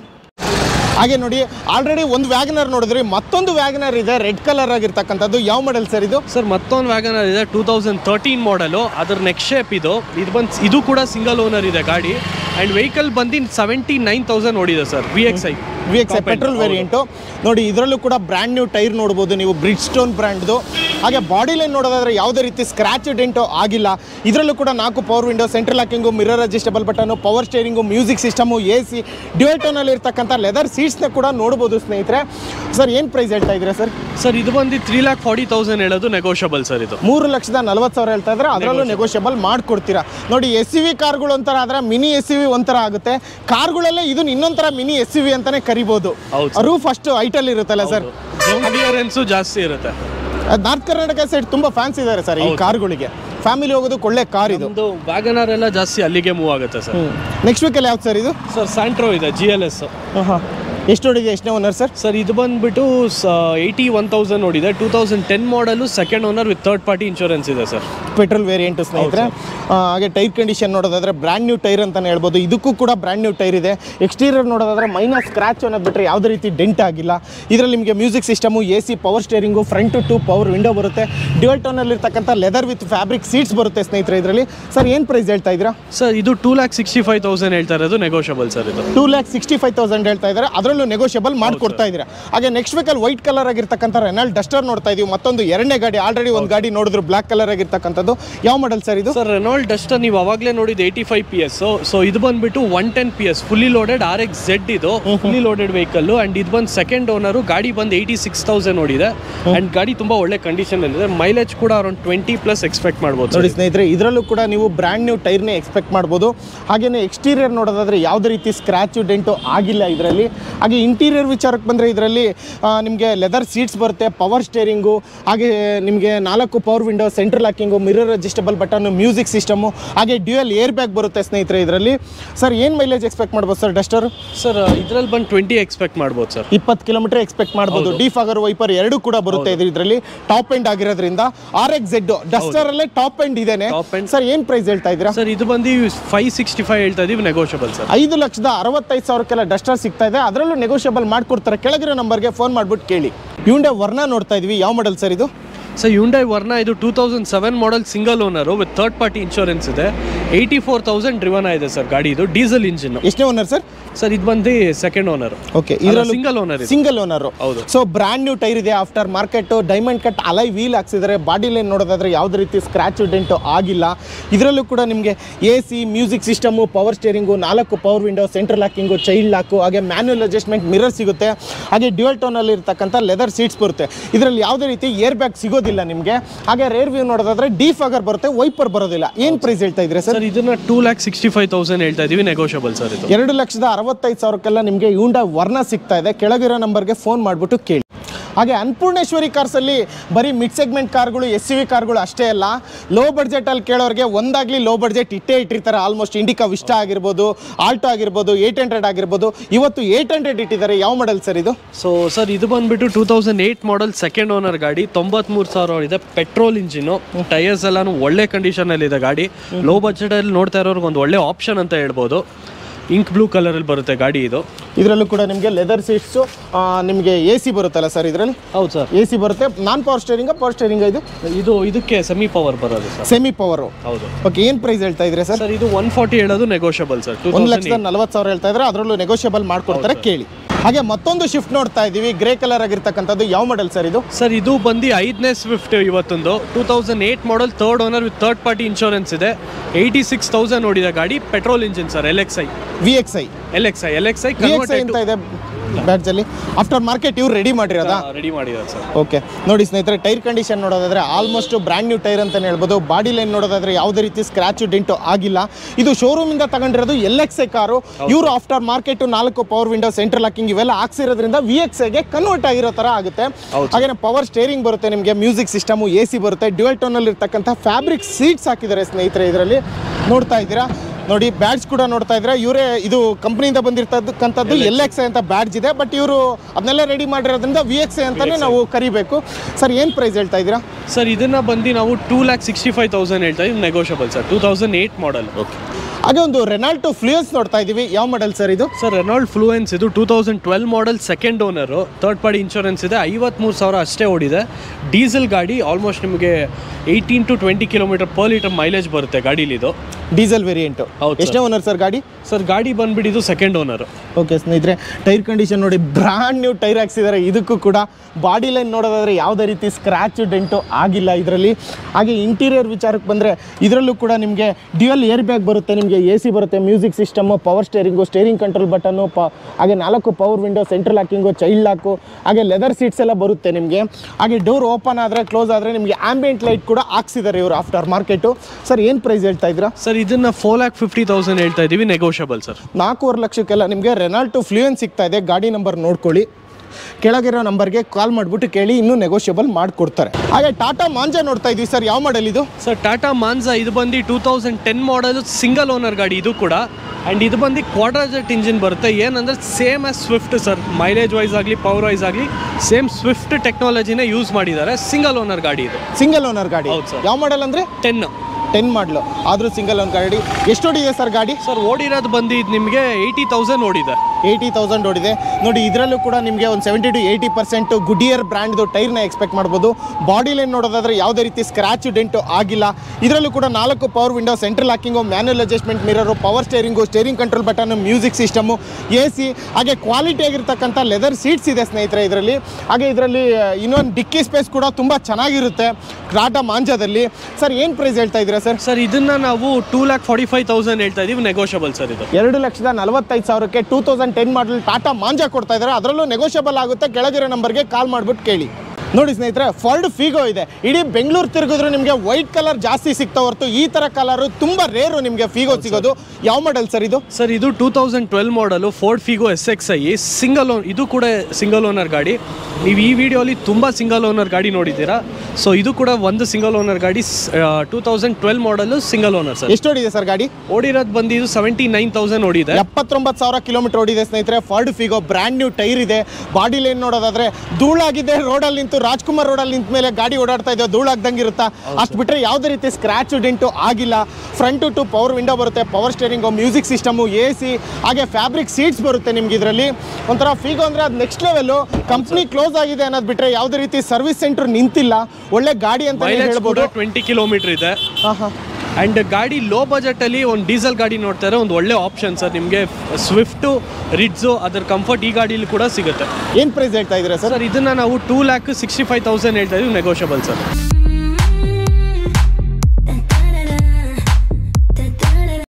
ಹಾಗೆ ನೋಡಿ ಆಲ್ರೆಡಿ ಒಂದು ವ್ಯಾಗನರ್ ನೋಡಿದ್ರಿ ಮತ್ತೊಂದು ವ್ಯಾಗನರ್ ಇದೆ ರೆಡ್ ಕಲರ್ ಆಗಿರ್ತಕ್ಕಂಥದ್ದು ಯಾವ ಮಾಡೆಲ್ ಸರ್ ಇದು ಸರ್ ಮತ್ತೊಂದು ವ್ಯಾಗನರ್ ಇದೆ ಟೂ ತೌಸಂಡ್ ತರ್ಟೀನ್ ಮಾಡಲು ಅದ್ರ ನೆಕ್ಸ್ಟ್ ಶೇಪ್ ಇದು ಇದು ಬಂದು ಇದು ಕೂಡ ಸಿಂಗಲ್ ಓನರ್ ಇದೆ ಗಾಡಿ ಆ್ಯಂಡ್ ವೆಹಿಕಲ್ ಬಂದು ಸೆವೆಂಟಿ ನೈನ್ ತೌಸಂಡ್ ನೋಡಿದೆ sir V X I V X petrol variant ನೋಡಿ ಇದರಲ್ಲೂ ಕೂಡ ಬ್ರ್ಯಾಂಡ್ ನ್ಯೂ ಟೈರ್ ನೋಡ್ಬೋದು ನೀವು ಬ್ರಿಡ್ ಸ್ಟೋನ್ ಬ್ರ್ಯಾಂಡ್ದು ಹಾಗೆ ಬಾಡಿ ಲೈನ್ ನೋಡೋದಾದ್ರೆ ಯಾವುದೇ ರೀತಿ ಸ್ಕ್ರಾಚ್ ಡೆಂಟು ಆಗಿಲ್ಲ ಇದರಲ್ಲೂ ಕೂಡ ನಾಲ್ಕು power window central locking mirror adjustable button power steering music system A C ಡ್ಯೂಯೇಟೋನಲ್ಲಿ ಇರ್ತಕ್ಕಂಥ ಲೆದರ್ ಸೀಟ್ಸ್ನ ಕೂಡ ನೋಡ್ಬೋದು ಸ್ನೇಹಿತರೆ ಸರ್ ಏನು ಪ್ರೈಸ್ ಹೇಳ್ತಾ ಇದ್ದೀರಾ ಸರ್ ಸರ್ ಇದು ಬಂದು ತ್ರೀ ಲ್ಯಾಕ್ ಫಾರ್ಟಿ ತೌಸಂಡ್ ಹೇಳೋದು ನೆಗೋಷಿಯಬಲ್ ಸರ್ ಇದು ಮೂರು ಲಕ್ಷದ ನಲವತ್ತು ಸಾವಿರ ಹೇಳ್ತಾ ಇದ್ರೆ ಅದರಲ್ಲೂ ನೆಗೋಷಿಯಬಲ್ ಮಾಡ್ಕೊಡ್ತೀರಾ ನೋಡಿ ಎಸ್ ಸಿ ವಿ ಕಾರ್ಗಳು ಒಂಥರ ಆದರೆ ಮಿನಿ ಎಸ್ ಸಿ ವಿ ಒಂಥರ ಆಗುತ್ತೆ ಕಾರ್ಗಳಲ್ಲೇ ಇದನ್ನ ಇನ್ನೊಂಥರ ಮಿನಿ ಎಸ್ ಸಿ ವಿ ಅಂತಾನೆ ಕರಿಬೋದು ಹೌದು ರೂಫ್ ಅಷ್ಟು ಹೈಟಲ್ಲಿ ಇರುತ್ತಲ್ಲ ಸರ್ ಕ್ಲಿಯರೆನ್ಸು ಜಾಸ್ತಿ ಇರುತ್ತೆ ನಾರ್ತ್ ಕರ್ನಾಟಕ ಸೈಡ್ ತುಂಬಾ ಫ್ಯಾನ್ಸ್ ಇದ್ದಾರೆ ಸರ್ ಈ ಕಾರ್ಗಳಿಗೆ ಫ್ಯಾಮಿಲಿ ಹೋಗೋದು ಒಳ್ಳೆ ಕಾರ್ ಇದು ಒಂದು ವ್ಯಾಗನರ್ ಎಲ್ಲ ಜಾಸ್ತಿ ಅಲ್ಲಿಗೆ ಮೂವ್ ಆಗುತ್ತೆ ಸರ್ ನೆಕ್ಸ್ಟ್ ವೀಕಲ್ಲಿ ಯಾವ್ದು ಸರ್ ಇದು ಸರ್ ಸ್ಯಾಂಟ್ರೋ ಇದೆ ಜಿ ಎಲ್ ಎಸ್ ಎಷ್ಟು ಹೊಡಿದೆ ಎಷ್ಟನೇ ಓನರ್ ಸರ್ ಸರ್ ಇದು ಬಂದ್ಬಿಟ್ಟು ಏಯ್ಟಿ ಒನ್ ತೌಸಂಡ್ ನೋಡಿದೆ two thousand ten model second owner with third party insurance ಇದೆ ಸರ್ ಪೆಟ್ರೋಲ್ ವೇರಿಯಂಟ್ ಸ್ನೇಹಿತರೆ ಆ, ಹಾಗೆ ಟೈರ್ ಕಂಡೀಷನ್ ನೋಡೋದಾದ್ರೆ ಬ್ರ್ಯಾಂಡ್ ನ್ಯೂ ಟೈರ್ ಅಂತಾನೆ ಹೇಳ್ಬೋದು ಇದಕ್ಕೂ ಕೂಡ ಬ್ರ್ಯಾಂಡ್ ನ್ಯೂ ಟೈರ್ ಇದೆ ಎಕ್ಸ್ಟೀರಿಯರ್ ನೋಡೋದಾದ್ರೆ ಮೈನಸ್ ಸ್ಕ್ರಾಚ್ ಅನ್ನೋದು ಬಿಟ್ಟರೆ ಯಾವುದೇ ರೀತಿ ಡೆಂಟ್ ಆಗಿಲ್ಲ ಇದರಲ್ಲಿ ನಿಮಗೆ music system A C power steering front to power window ಬರುತ್ತೆ ಡ್ಯುಯಲ್ ಟೋನಲ್ಲಿ ಇರ್ತಕ್ಕಂಥ ಲೆದರ್ ವಿತ್ ಫ್ಯಾಬ್ರಿಕ್ ಸೀಟ್ಸ್ ಬರುತ್ತೆ ಸ್ನೇಹಿತರೆ ಇದರಲ್ಲಿ ಸರ್ ಏನು ಪ್ರೈಸ್ ಹೇಳ್ತಾ ಇದ್ದೀರಾ ಸರ್ ಇದು two lakh sixty five thousand ಹೇಳ್ತಾ ಇರೋದು ನೆಗೋಷಿಯಬಲ್ ಸರ್ ಇದು two lakh sixty five thousand ಹೇಳ್ತಾ ಇದ್ದಾರೆ ಅದರಲ್ಲೂ ನೆಗೋಷಿಯಬಲ್ ಮಾಡ್ಕೊಡ್ತಾ ಇದ್ದೀರಾ ಹಾಗೆ ನೆಕ್ಸ್ಟ್ ವೀಕಲ್ ವೈಟ್ ಕಲರ್ ಆಗಿರ್ತಕ್ಕಂಥ ರೆನಾಲ್ಡ್ ಡಸ್ಟರ್ ನೋಡ್ತಾ ಇದೀವಿ ಮತ್ತೊಂದು ಎರಡನೇ ಗಾಡಿ ಆಲ್ರೆಡಿ ಒಂದು ಗಾಡಿ ನೋಡಿದ್ರು ಬ್ಲಾಕ್ ಕಲರ್ ಆಗಿರ್ತಕ್ಕಂಥದ್ದು ಯಾವ ಮಾಡಲ್ ಸರ್ ಇದು ಸರ್ ರೆನಾಲ್ಡ್ ಡಸ್ಟರ್ ನೀವು ಅವಾಗಲೇ ನೋಡಿದ್ದು eighty five P S so ಇದು ಬಂದ್ಬಿಟ್ಟು one ten P S fully loaded R X Z ಇದು ಫುಲ್ಲಿ ಲೋಡೆಡ್ ವೆಹಿಕಲ್ ಅಂಡ್ ಇದು ಬಂದು ಸೆಕೆಂಡ್ ಓನರು ಗಾಡಿ ಬಂದು ಏಯ್ಟಿ ಸಿಕ್ಸ್ ತೌಸಂಡ್ ನೋಡಿದೆ ಅಂಡ್ ಗಾಡಿ ತುಂಬಾ ಒಳ್ಳೆ ಕಂಡೀಷನ್ ಇದೆ ಮೈಲೇಜ್ ಕೂಡ ಅರೌಂಡ್ ಟ್ವೆಂಟಿ ಪ್ಲಸ್ ಎಕ್ಸ್ಪೆಕ್ಟ್ ಮಾಡ್ಬೋದು ನೋಡಿ ಸ್ನೇಹಿತರೆ ಇದರಲ್ಲೂ ಕೂಡ ನೀವು ಬ್ರ್ಯಾಂಡ್ ನ್ಯೂ ಟೈರ್ನೇ ಎಕ್ಸ್ಪೆಕ್ಟ್ ಮಾಡ್ಬೋದು ಹಾಗೆಯೇ ಎಕ್ಸ್ಟೀರಿಯರ್ ನೋಡೋದಾದ್ರೆ ಯಾವುದೇ ರೀತಿ ಸ್ಕ್ರಾಚು ಡೆಂಟು ಆಗಿಲ್ಲ ಇದರಲ್ಲಿ ಹಾಗೆ ಇಂಟೀರಿಯರ್ ವಿಚಾರಕ್ಕೆ ಬಂದರೆ ಇದರಲ್ಲಿ ನಿಮಗೆ ಲೆದರ್ ಸೀಟ್ಸ್ ಬರುತ್ತೆ ಪವರ್ ಸ್ಟೇರಿಂಗು ಹಾಗೆ ನಿಮಗೆ ನಾಲ್ಕು power window central locking mirror adjustable button music system ಹಾಗೆ ಡ್ಯೂಯಲ್ ಏರ್ ಬ್ಯಾಗ್ ಬರುತ್ತೆ ಸ್ನೇಹಿತರೆ ಇದರಲ್ಲಿ ಸರ್ ಏನು ಮೈಲೇಜ್ ಎಕ್ಸ್ಪೆಕ್ಟ್ ಮಾಡ್ಬೋದು ಸರ್ ಡಸ್ಟರ್ ಸರ್ ಇದ್ರಲ್ಲಿ ಬಂದು ಟ್ವೆಂಟಿ ಎಕ್ಸ್ಪೆಕ್ಟ್ ಮಾಡ್ಬೋದು ಸರ್ ಇಪ್ಪತ್ತು ಕಿಲೋಮೀಟರ್ ಎಕ್ಸ್ಪೆಕ್ಟ್ ಮಾಡ್ಬೋದು ಡಿ ಫಾಗರ್ ವೈಪರ್ ಎರಡು ಕೂಡ ಬರುತ್ತೆ ಇದು ಇದರಲ್ಲಿ ಟಾಪ್ ಎಂಡ್ ಆಗಿರೋದ್ರಿಂದ ಆರ್ ಎಕ್ಸ್ ಜೆಡ್ ಡಸ್ಟರ್ ಅಲ್ಲೇ ಟಾಪ್ ಎಂಡ್ ಇದೇನೆ Top end. ಸರ್ ಏನ್ ಪ್ರೈಸ್ ಹೇಳ್ತಾ ಇದ್ದೀರಾ ಸರ್ ಇದು ಬಂದು ಫೈವ್ ಸಿಕ್ಸ್ಟಿ ಫೈವ್ ಹೇಳ್ತಾ ಇದೀವಿ ನೆಗೋಷಿಯಬಲ್ ಸರ್ ಐದು ಲಕ್ಷದ ಅರವತ್ತೈದು ಸಾವಿರಕ್ಕೆಲ್ಲ ಡಸ್ಟರ್ ಸಿಗ್ತಾ ಇದೆ ಅದರಲ್ಲೂ ನೆಗೋಷಿಯಬಲ್ ಮಾಡ್ಕೊಡ್ತಾರೆ ಕೆಳಗಿರೋ ನಂಬರ್ಗೆ ಫೋನ್ ಮಾಡ್ಬಿಟ್ಟು ಕೇಳಿ ಯುಂಡೆ ವರ್ಣ ನೋಡ್ತಾ ಇದೀವಿ ಯಾವ ಮಾಡಲ್ ಸರ್ ಇದು ಸರ್ ಯುಂಡೈ ವರ್ನ ಇದು two thousand seven model single owner with third party insurance ಇದೆ ಏಯ್ಟಿ ಫೋರ್ ತೌಸಂಡ್ ಡ್ರಿವನ್ ಇದೆ ಸರ್ ಗಾಡಿ ಇದು ಡೀಸೆಲ್ ಇಂಜಿನ್ ಎಷ್ಟನೇ ಓನರ್ ಸರ್ ಸರ್ ಇದು ಬಂದು ಸೆಕೆಂಡ್ ಓನರ್ ಓಕೆ ಇದರಲ್ಲೂ ಸಿಂಗಲ್ ಓನರ್ ಇದೆ ಸಿಂಗಲ್ ಓನರ್ ಹೌದು. ಸೊ ಬ್ರ್ಯಾಂಡ್ ನ್ಯೂ ಟೈರ್ ಇದೆ after market diamond cut alloy wheel ಹಾಕ್ಸಿದ್ದಾರೆ ಬಾಡಿ ಲೈನ್ ನೋಡೋದಾದ್ರೆ ಯಾವುದೇ ರೀತಿ ಸ್ಕ್ರಾಚ್ ಡೆಂಟು ಆಗಿಲ್ಲ ಇದರಲ್ಲೂ ಕೂಡ ನಿಮಗೆ A C music system power steering ನಾಲ್ಕು power window central locking child lock ಹಾಗೆ ಮ್ಯಾನ್ಯಲ್ ಅಡ್ಜಸ್ಟ್ಮೆಂಟ್ ಮಿರರ್ ಸಿಗುತ್ತೆ ಹಾಗೆ ಡ್ಯುಯಲ್ ಟೋನಲ್ಲಿ ಇರ್ತಕ್ಕಂಥ ಲೆದರ್ ಸೀಟ್ಸ್ ಬರುತ್ತೆ ಇದರಲ್ಲಿ ಯಾವುದೇ ರೀತಿ ಏರ್ ಬ್ಯಾಗ್ ಸಿಗೋದಿಲ್ಲ ನಿಮಗೆ ಹಾಗೆ ರೇರ್ ವ್ಯೂ ನೋಡೋದಾದ್ರೆ ಡಿ ಫಾಗರ್ ಬರುತ್ತೆ ವೈಪರ್ ಬರೋದಿಲ್ಲ ಏನು ಪ್ರೈಸ್ ಹೇಳ್ತಾ ಇದ್ರೆ ಸರ್ ಸರ್ ಇದನ್ನ two lakh sixty five thousand ಹೇಳ್ತಾ ಇದೀವಿ ನೆಗೋಷಿಯಬಲ್ ಸರ್ ಇದು ಎರಡು ಲಕ್ಷದ ಅರವತ್ತೈದು ಸಾವಿರಕ್ಕೆಲ್ಲ ನಿಮಗೆ ಯೂಂಡ ವರ್ಣ ಸಿಗ್ತಾ ಇದೆ ಕೆಳಗಿರೋ ನಂಬರ್ಗೆ ಫೋನ್ ಮಾಡಿಬಿಟ್ಟು ಕೇಳಿ ಹಾಗೆ ಅನ್ನಪೂರ್ಣೇಶ್ವರಿ ಕಾರ್ಸಲ್ಲಿ ಬರೀ ಮಿಡ್ ಸೆಗ್ಮೆಂಟ್ ಕಾರ್ಗಳು ಎಸ್ ಸಿ ವಿ ಕಾರ್ಗಳು ಅಷ್ಟೇ ಅಲ್ಲ ಲೋ ಬಡ್ಜೆಟಲ್ಲಿ ಕೇಳೋರಿಗೆ ಒಂದಾಗಲಿ ಲೋ ಬಡ್ಜೆಟ್ ಇಟ್ಟೇ ಇಟ್ಟಿರ್ತಾರೆ ಆಲ್ಮೋಸ್ಟ್ ಇಂಡಿಕಾ ವಿಸ್ಟಾ ಆಗಿರ್ಬೋದು ಆಲ್ಟೋ ಆಗಿರ್ಬೋದು ಏಯ್ಟ್ ಹಂಡ್ರೆಡ್ ಆಗಿರ್ಬೋದು ಇವತ್ತು ಏಯ್ಟ್ ಹಂಡ್ರೆಡ್ ಇಟ್ಟಿದ್ದಾರೆ ಯಾವ ಮಾಡಲ್ ಸರ್ ಇದು ಸೊ ಸರ್ ಇದು ಬಂದ್ಬಿಟ್ಟು two thousand eight model second owner ಗಾಡಿ ತೊಂಬತ್ಮೂರು ಸಾವಿರ ಇದೆ ಪೆಟ್ರೋಲ್ ಇಂಜಿನು ಟೈರ್ಸ್ ಎಲ್ಲಾನು ಒಳ್ಳೆ ಕಂಡೀಷನಲ್ಲಿ ಇದೆ ಗಾಡಿ ಲೋ ಬಜೆಟಲ್ಲಿ ನೋಡ್ತಾ ಇರೋರ್ಗೆ ಒಂದು ಒಳ್ಳೆ ಆಪ್ಷನ್ ಅಂತ ಹೇಳ್ಬೋದು ಇಂಕ್ ಬ್ಲೂ ಕಲರಲ್ಲಿ ಬರುತ್ತೆ ಗಾಡಿ ಇದು ಇದರಲ್ಲೂ ಕೂಡ ನಿಮಗೆ ಲೆದರ್ ಸೀಟ್ಸು ನಿಮಗೆ ಎ ಸಿ ಬರುತ್ತಲ್ಲ ಸರ್ ಇದರಲ್ಲಿ ಹೌದು ಸರ್ ಎ ಸಿ ಬರುತ್ತೆ non power steering power steering ಇದು ಇದು ಇದಕ್ಕೆ ಸೆಮಿ ಪವರ್ ಬರೋದು ಸರ್ ಸೆಮಿ ಪವರು ಹೌದು ಓಕೆ ಏನು ಪ್ರೈಸ್ ಹೇಳ್ತಾ ಇದ್ರೆ ಸರ್ ಸರ್ ಇದು ಒನ್ ಫಾರ್ಟಿ ಹೇಳೋದು ನೆಗೋಷಿಯಬಲ್ ಸರ್ ಟೂ ಒಂದು ಲಕ್ಷದ ನಲವತ್ತು ಸಾವಿರ ಹೇಳ್ತಾ ಇದ್ರೆ ಅದರಲ್ಲೂ ನೆಗೋಷಿಯಬಲ್ ಮಾಡ್ಕೊಡ್ತಾರೆ ಕೇಳಿ ಹಾಗೆ ಮತ್ತೊಂದು ಶಿಫ್ಟ್ ನೋಡ್ತಾ ಇದೀವಿ ಗ್ರೇ ಕಲರ್ ಆಗಿರ್ತಕ್ಕಂಥದ್ದು ಯಾವ ಮಾಡಲ್ ಸರ್ ಇದು ಸರ್ ಇದು ಬಂದು ಐದನೇ ಸ್ವಿಫ್ಟ್ ಇವತ್ತೊಂದು two thousand eight model third owner with third party insurance ಇದೆ ಏಯ್ಟಿ ಸಿಕ್ಸ್ ತೌಸಂಡ್ ನೋಡಿದೆ ಗಾಡಿ petrol engine sir L X I V X I L X I L X I V X I ಅಂತ ಇದೆ ಬ್ಯಾಡ್ಜಲ್ಲಿ after market ಇವ್ರು ready ಮಾಡಿರೋದಾ ready ಮಾಡಿದ್ದಾರೆ sir okay ನೋಡಿ ಸ್ನೇಹಿತರೆ ಟೈರ್ ಕಂಡೀಷನ್ ನೋಡೋದಾದ್ರೆ ಆಲ್ಮೋಸ್ಟ್ ಬ್ರ್ಯಾಂಡ್ ನ್ಯೂ ಟೈರ್ ಅಂತಲೇ ಹೇಳ್ಬೋದು ಬಾಡಿ ಲೈನ್ ನೋಡೋದಾದ್ರೆ ಯಾವುದೇ ರೀತಿ ಸ್ಕ್ರಾಚ್ ಡೆಂಟು ಆಗಿಲ್ಲ ಇದು ಶೋರೂಮ್ ಇಂದ ತಗೊಂಡಿರೋದು ಎಲ್ ಎಕ್ಸ್ ಐ ಕಾರು ಇವರು ಆಫ್ಟರ್ ಮಾರ್ಕೆಟ್ ನಾಲ್ಕು ಪವರ್ ವಿಂಡೋ ಸೆಂಟ್ರಲ್ ಲಾಕಿಂಗ್ ಇವೆಲ್ಲ ಹಾಕ್ಸಿರೋದ್ರಿಂದ ವಿ ಎಕ್ಸ್ ಐಗೆ ಕನ್ವರ್ಟ್ ಆಗಿರೋ ತರ ಆಗುತ್ತೆ ಹಾಗೆ ಪವರ್ ಸ್ಟೇರಿಂಗ್ ಬರುತ್ತೆ ನಿಮಗೆ ಮ್ಯೂಸಿಕ್ ಸಿಸ್ಟಮು ಎ ಸಿ ಬರುತ್ತೆ ಡ್ಯುಯಲ್ ಟೋನಲ್ಲಿ ಇರ್ತಕ್ಕಂಥ ಫ್ಯಾಬ್ರಿಕ್ ಸೀಟ್ಸ್ ಹಾಕಿದ್ದಾರೆ ಸ್ನೇಹಿತರೆ ಇದರಲ್ಲಿ ನೋಡ್ತಾ ಇದ್ದೀರಾ ನೋಡಿ ಬ್ಯಾಡ್ಜ್ ಕೂಡ ನೋಡ್ತಾ ಇದ್ರೆ ಇವರೇ ಇದು ಕಂಪ್ನಿಯಿಂದ ಬಂದಿರ್ತಕ್ಕಂಥದ್ದು ಎಲ್ ಎಕ್ಸ್ ಐ ಅಂತ ಬ್ಯಾಡ್ಜ್ ಇದೆ ಬಟ್ ಇವರು ಅದನ್ನೆಲ್ಲ ರೆಡಿ ಮಾಡಿರೋದ್ರಿಂದ ವಿ ಎಕ್ಸ್ ಐ ಅಂತಾನೆ ನಾವು ಕರಿಬೇಕು ಸರ್ ಏನು ಪ್ರೈಸ್ ಹೇಳ್ತಾ ಇದ್ದೀರಾ ಸರ್ ಇದನ್ನ ಬಂದು ನಾವು two lakh sixty five thousand ಹೇಳ್ತಾ ಇದ್ದೀವಿ negotiable sir two thousand eight model okay ಹಾಗೆ ಒಂದು ರೆನಾಲ್ಟೋ ಫ್ಲೂಯನ್ಸ್ ನೋಡ್ತಾ ಇದ್ದೀವಿ ಯಾವ ಮಾಡೆಲ್ ಸರ್ ಇದು ಸರ್ ರೆನಾಲ್ಡ್ ಫ್ಲೂಯೆನ್ಸ್ ಇದು two thousand twelve model second owner third party insurance ಇದೆ ಐವತ್ಮೂರು ಸಾವಿರ ಅಷ್ಟೇ ಓಡಿದೆ ಡೀಸೆಲ್ ಗಾಡಿ ಆಲ್ಮೋಸ್ಟ್ ನಿಮಗೆ eighteen to twenty kilometre per litre mileage ಬರುತ್ತೆ ಗಾಡೀಲಿ ಇದು ಡೀಸೆಲ್ ವೇರಿಯಂಟು ಹೌದು sir. ಎಷ್ಟನೇ ಓನರ್ ಸರ್ ಗಾಡಿ ಸರ್ ಗಾಡಿ ಬಂದ್ಬಿಟ್ಟು ಸೆಕೆಂಡ್ ಓನರು ಓಕೆ ಸ್ನೇಹಿತರೆ ಟೈರ್ ಕಂಡೀಷನ್ ನೋಡಿ ಬ್ರಾಂಡ್ ನ್ಯೂ ಟೈರ್ ಹಾಕ್ಸಿದ್ದಾರೆ ಇದಕ್ಕೂ ಕೂಡ ಬಾಡಿ ಲೈನ್ ನೋಡೋದಾದ್ರೆ ಯಾವುದೇ ರೀತಿ ಸ್ಕ್ರ್ಯಾಚ್ ಡೆಂಟು ಆಗಿಲ್ಲ ಇದರಲ್ಲಿ ಹಾಗೆ ಇಂಟೀರಿಯರ್ ವಿಚಾರಕ್ಕೆ ಬಂದರೆ ಇದರಲ್ಲೂ ಕೂಡ ನಿಮಗೆ ಡ್ಯುಯಲ್ ಏರ್ ಬ್ಯಾಗ್ ಬರುತ್ತೆ ನಿಮಗೆ ಎ ಸಿ ಬರುತ್ತೆ music system power steering steering control ಬಟನ್ನು ಪ ಹಾಗೆ ನಾಲ್ಕು power window central locking child lock ಹಾಗೆ ಲೆದರ್ ಸೀಟ್ಸ್ ಎಲ್ಲ ಬರುತ್ತೆ ನಿಮಗೆ ಹಾಗೆ ಡೋರ್ ಓಪನ್ ಆದರೆ ಕ್ಲೋಸ್ ಆದರೆ ನಿಮಗೆ ಆಂಬಿಯಂಟ್ ಲೈಟ್ ಕೂಡ ಹಾಕ್ಸಿದ್ದಾರೆ ಇವರು ಆಫ್ಟರ್ ಮಾರ್ಕೆಟು ಸರ್ ಏನು ಪ್ರೈಸ್ ಹೇಳ್ತಾ ಇದ್ದೀರಾ ಸರ್ ಇದನ್ನ ಫೋರ್ ಲ್ಯಾಕ್ ಫಿಫ್ಟಿ ತೌಸಂಡ್ ಹೇಳ್ತಾ ಇದ್ದೀವಿ ನೆಗೋಷಿಯಬಲ್ ಸರ್ ನಾಲ್ಕೂವರೆ ಲಕ್ಷಕ್ಕೆಲ್ಲ ನಿಮಗೆ ರೆನಾಲ್ಟು ಫ್ಲೂಯನ್ ಸಿಗ್ತಾ ಇದೆ ಗಾಡಿ ನಂಬರ್ ನೋಡ್ಕೊಳ್ಳಿ ಕೆಳಗಿರೋ ನಂಬರ್ಗೆ ಕಾಲ್ ಮಾಡಿಬಿಟ್ಟು ಕೇಳಿ ಇನ್ನೂ ನೆಗೋಷಿಯಬಲ್ ಮಾಡಿಕೊಡ್ತಾರೆ ಹಾಗೆ ಟಾಟಾ ಮಾಂಜಾ ನೋಡ್ತಾ ಇದ್ದೀವಿ ಸರ್ ಯಾವ ಮಾಡೆಲ್ ಇದು ಸರ್ ಟಾಟಾ ಮಾನ್ಸಾ ಇದು ಬಂದು two thousand ten model single owner ಗಾಡಿ ಇದು ಕೂಡ ಆ್ಯಂಡ್ ಇದು ಬಂದು ಕ್ವಾಡ್ರಾಜೆಟ್ ಇಂಜಿನ್ ಬರುತ್ತೆ ಏನಂದ್ರೆ same as Swift sir mileage wise ಆಗಲಿ ಪವರ್ ವೈಸ್ ಆಗಲಿ ಸೇಮ್ ಸ್ವಿಫ್ಟ್ ಟೆಕ್ನಾಲಜಿನೇ ಯೂಸ್ ಮಾಡಿದ್ದಾರೆ ಸಿಂಗಲ್ ಓನರ್ ಗಾಡಿ ಇದು ಸಿಂಗಲ್ ಓನರ್ ಗಾಡಿ ಹೌದು sir. ಯಾವ ಮಾಡೆಲ್ ಅಂದರೆ ಟೆನ್ ಟೆನ್ ಮಾಡಲು ಆದರೂ ಸಿಂಗಲ್ ಓನರ್ ಗಾಡಿ ಎಷ್ಟು ಓಡಿದೆ ಸರ್ ಗಾಡಿ ಸರ್ ಓಡಿರೋದು ಬಂದು ಇದು ನಿಮಗೆ ಏಯ್ಟಿ ತೌಸಂಡ್ ಓಡಿದೆ ಏಯ್ಟಿ ತೌಸಂಡ್ ಓಡಿದೆ ನೋಡಿ ಇದರಲ್ಲೂ ಕೂಡ ನಿಮಗೆ ಒಂದು seventy to eighty percent Goodyear ಬ್ರ್ಯಾಂಡ್ದು ಟೈರ್ನ ಎಕ್ಸ್ಪೆಕ್ಟ್ ಮಾಡ್ಬೋದು ಬಾಡಿ ಲೈನ್ ನೋಡೋದಾದ್ರೆ ಯಾವುದೇ ರೀತಿ ಸ್ಕ್ರಾಚ್ ಡೆಂಟು ಆಗಿಲ್ಲ ಇದರಲ್ಲೂ ಕೂಡ ನಾಲ್ಕು power window central locking manual adjustment mirror power steering steering control button music system A C ಹಾಗೆ ಕ್ವಾಲಿಟಿ ಆಗಿರ್ತಕ್ಕಂಥ ಲೆದರ್ ಸೀಟ್ಸ್ ಇದೆ ಸ್ನೇಹಿತರೆ ಇದರಲ್ಲಿ ಹಾಗೆ ಇದರಲ್ಲಿ ಇನ್ನೊಂದು ಡಿಕ್ಕಿ ಸ್ಪೇಸ್ ಕೂಡ ತುಂಬ ಚೆನ್ನಾಗಿರುತ್ತೆ ಟಾಟಾ ಮಾಂಜಾದಲ್ಲಿ ಸರ್ ಏನು ಪ್ರೈಸ್ ಹೇಳ್ತಾ ಇದ್ದೀರಾ ಸರ್ ಸರ್ ಇದನ್ನ ನಾವು two lakh forty five thousand ಹೇಳ್ತಾ ಇದೀವಿ ನೆಗೋಷಿಯಬಲ್ ಸರ್ ಇದು ಎರಡು ಲಕ್ಷದ ನಲವತ್ತೈದು ಸಾವಿರಕ್ಕೆ two thousand ten model Tata Manza ಕೊಡ್ತಾ ಇದ್ದಾರೆ ಅದರಲ್ಲೂ ನೆಗೋಷಿಯಬಲ್ ಆಗುತ್ತೆ ಕೆಳಗಿರೋ ನಂಬರ್ಗೆ ಕಾಲ್ ಮಾಡಿಬಿಟ್ಟು ಕೇಳಿ ನೋಡಿ ಸ್ನೇಹಿತರೆ ಫರ್ಡ್ ಫಿಗೋ ಇದೆ ಇಡೀ ಬೆಂಗಳೂರು ತಿರುಗಿದ್ರು ನಿಮಗೆ ವೈಟ್ ಕಲರ್ ಜಾಸ್ತಿ ಸಿಗ್ತಾ ಹೊರತು ಈ ಥರ ಕಲರು ತುಂಬ ರೇರು ನಿಮಗೆ ಫಿಗೋ ಸಿಗೋದು ಯಾವ ಮಾಡೆಲ್ ಸರ್ ಇದು ಸರ್ ಇದು two thousand twelve model Ford Figo S X I single own ಇದು ಕೂಡ ಸಿಂಗಲ್ ಓನರ್ ಗಾಡಿ ನೀವು ಈ ವಿಡಿಯೋಲಿ ತುಂಬ ಸಿಂಗಲ್ ಓನರ್ ಗಾಡಿ ನೋಡಿದ್ದೀರಾ ಸೊ ಇದು ಕೂಡ ಒಂದು ಸಿಂಗಲ್ ಓನರ್ ಗಾಡಿ two thousand twelve model single owner sir ಎಷ್ಟು ಓಡಿದೆ ಸರ್ ಗಾಡಿ ಓಡಿರೋದು ಬಂದು ಇದು ಸೆವೆಂಟಿ ನೈನ್ ತೌಸಂಡ್ ಓಡಿದೆ ಎಪ್ಪತ್ತೊಂಬತ್ತು ಸಾವಿರ ಕಿಲೋಮೀಟರ್ ಓಡಿದೆ ಸ್ನೇಹಿತರೆ Ford Figo brand new tyre ಇದೆ ಬಾಡಿ ಲೈನ್ ನೋಡೋದಾದ್ರೆ ಧೂಳಾಗಿದೆ ರೋಡಲ್ಲಿ ನಿಂತು ರಾಜ್ಕುಮಾರ್ ರೋಡಲ್ಲಿ ನಿಂತ ಮೇಲೆ ಗಾಡಿ ಓಡಾಡ್ತಾ ಇದೆ ಧೂಳಾಗ್ದಂಗೆ ಇರುತ್ತಾ ಅಷ್ಟು ಬಿಟ್ಟರೆ ಯಾವುದೇ ರೀತಿ ಸ್ಕ್ರಾಚ್ ಡೆಂಟು ಆಗಿಲ್ಲ ಫ್ರಂಟು ಟು ಪವರ್ ವಿಂಡೋ ಬರುತ್ತೆ power steering music system A C ಹಾಗೆ ಫ್ಯಾಬ್ರಿಕ್ ಸೀಟ್ಸ್ ಬರುತ್ತೆ ನಿಮ್ಗೆ ಇದರಲ್ಲಿ ಒಂಥರ ಫಿಗೋ ಅಂದರೆ ಅದು ನೆಕ್ಸ್ಟ್ ಲೆವೆಲು ಕಂಪ್ನಿ ಕ್ಲೋಸ್ ಆಗಿದೆ ಅನ್ನೋದು ಬಿಟ್ಟರೆ ಯಾವುದೇ ರೀತಿ ಸರ್ವಿಸ್ ಸೆಂಟರ್ ನಿಂತಿಲ್ಲ ಒಳ್ಳೆ ಗಾಡಿ ಅಂತ ಮೈಲೇಜ್ ಕೂಡ ಹೇಳ್ಬೋದು ಟ್ವೆಂಟಿ ಕಿಲೋಮೀಟರ್ ಇದೆ ಹಾಂ ಹಾಂ ಆ್ಯಂಡ್ ಗಾಡಿ ಲೋ ಬಜೆಟಲ್ಲಿ ಒಂದು ಡೀಸೆಲ್ ಗಾಡಿ ನೋಡ್ತಾರೆ ಒಂದು ಒಳ್ಳೆ ಆಪ್ಷನ್ ಸರ್ ನಿಮಗೆ ಸ್ವಿಫ್ಟು ರಿಡ್ಜು ಅದರ ಕಂಫರ್ಟ್ ಈ ಗಾಡೀಲಿ ಕೂಡ ಸಿಗುತ್ತೆ ಏನು ಪ್ರೈಸ್ ಹೇಳ್ತಾ ಇದ್ದೀರಾ ಸರ್ ಸರ್ ಇದನ್ನ ನಾವು two lakh sixty five thousand ಹೇಳ್ತಾ ಇದೀವಿ ನೆಗೋಷಿಯಬಲ್ ಸರ್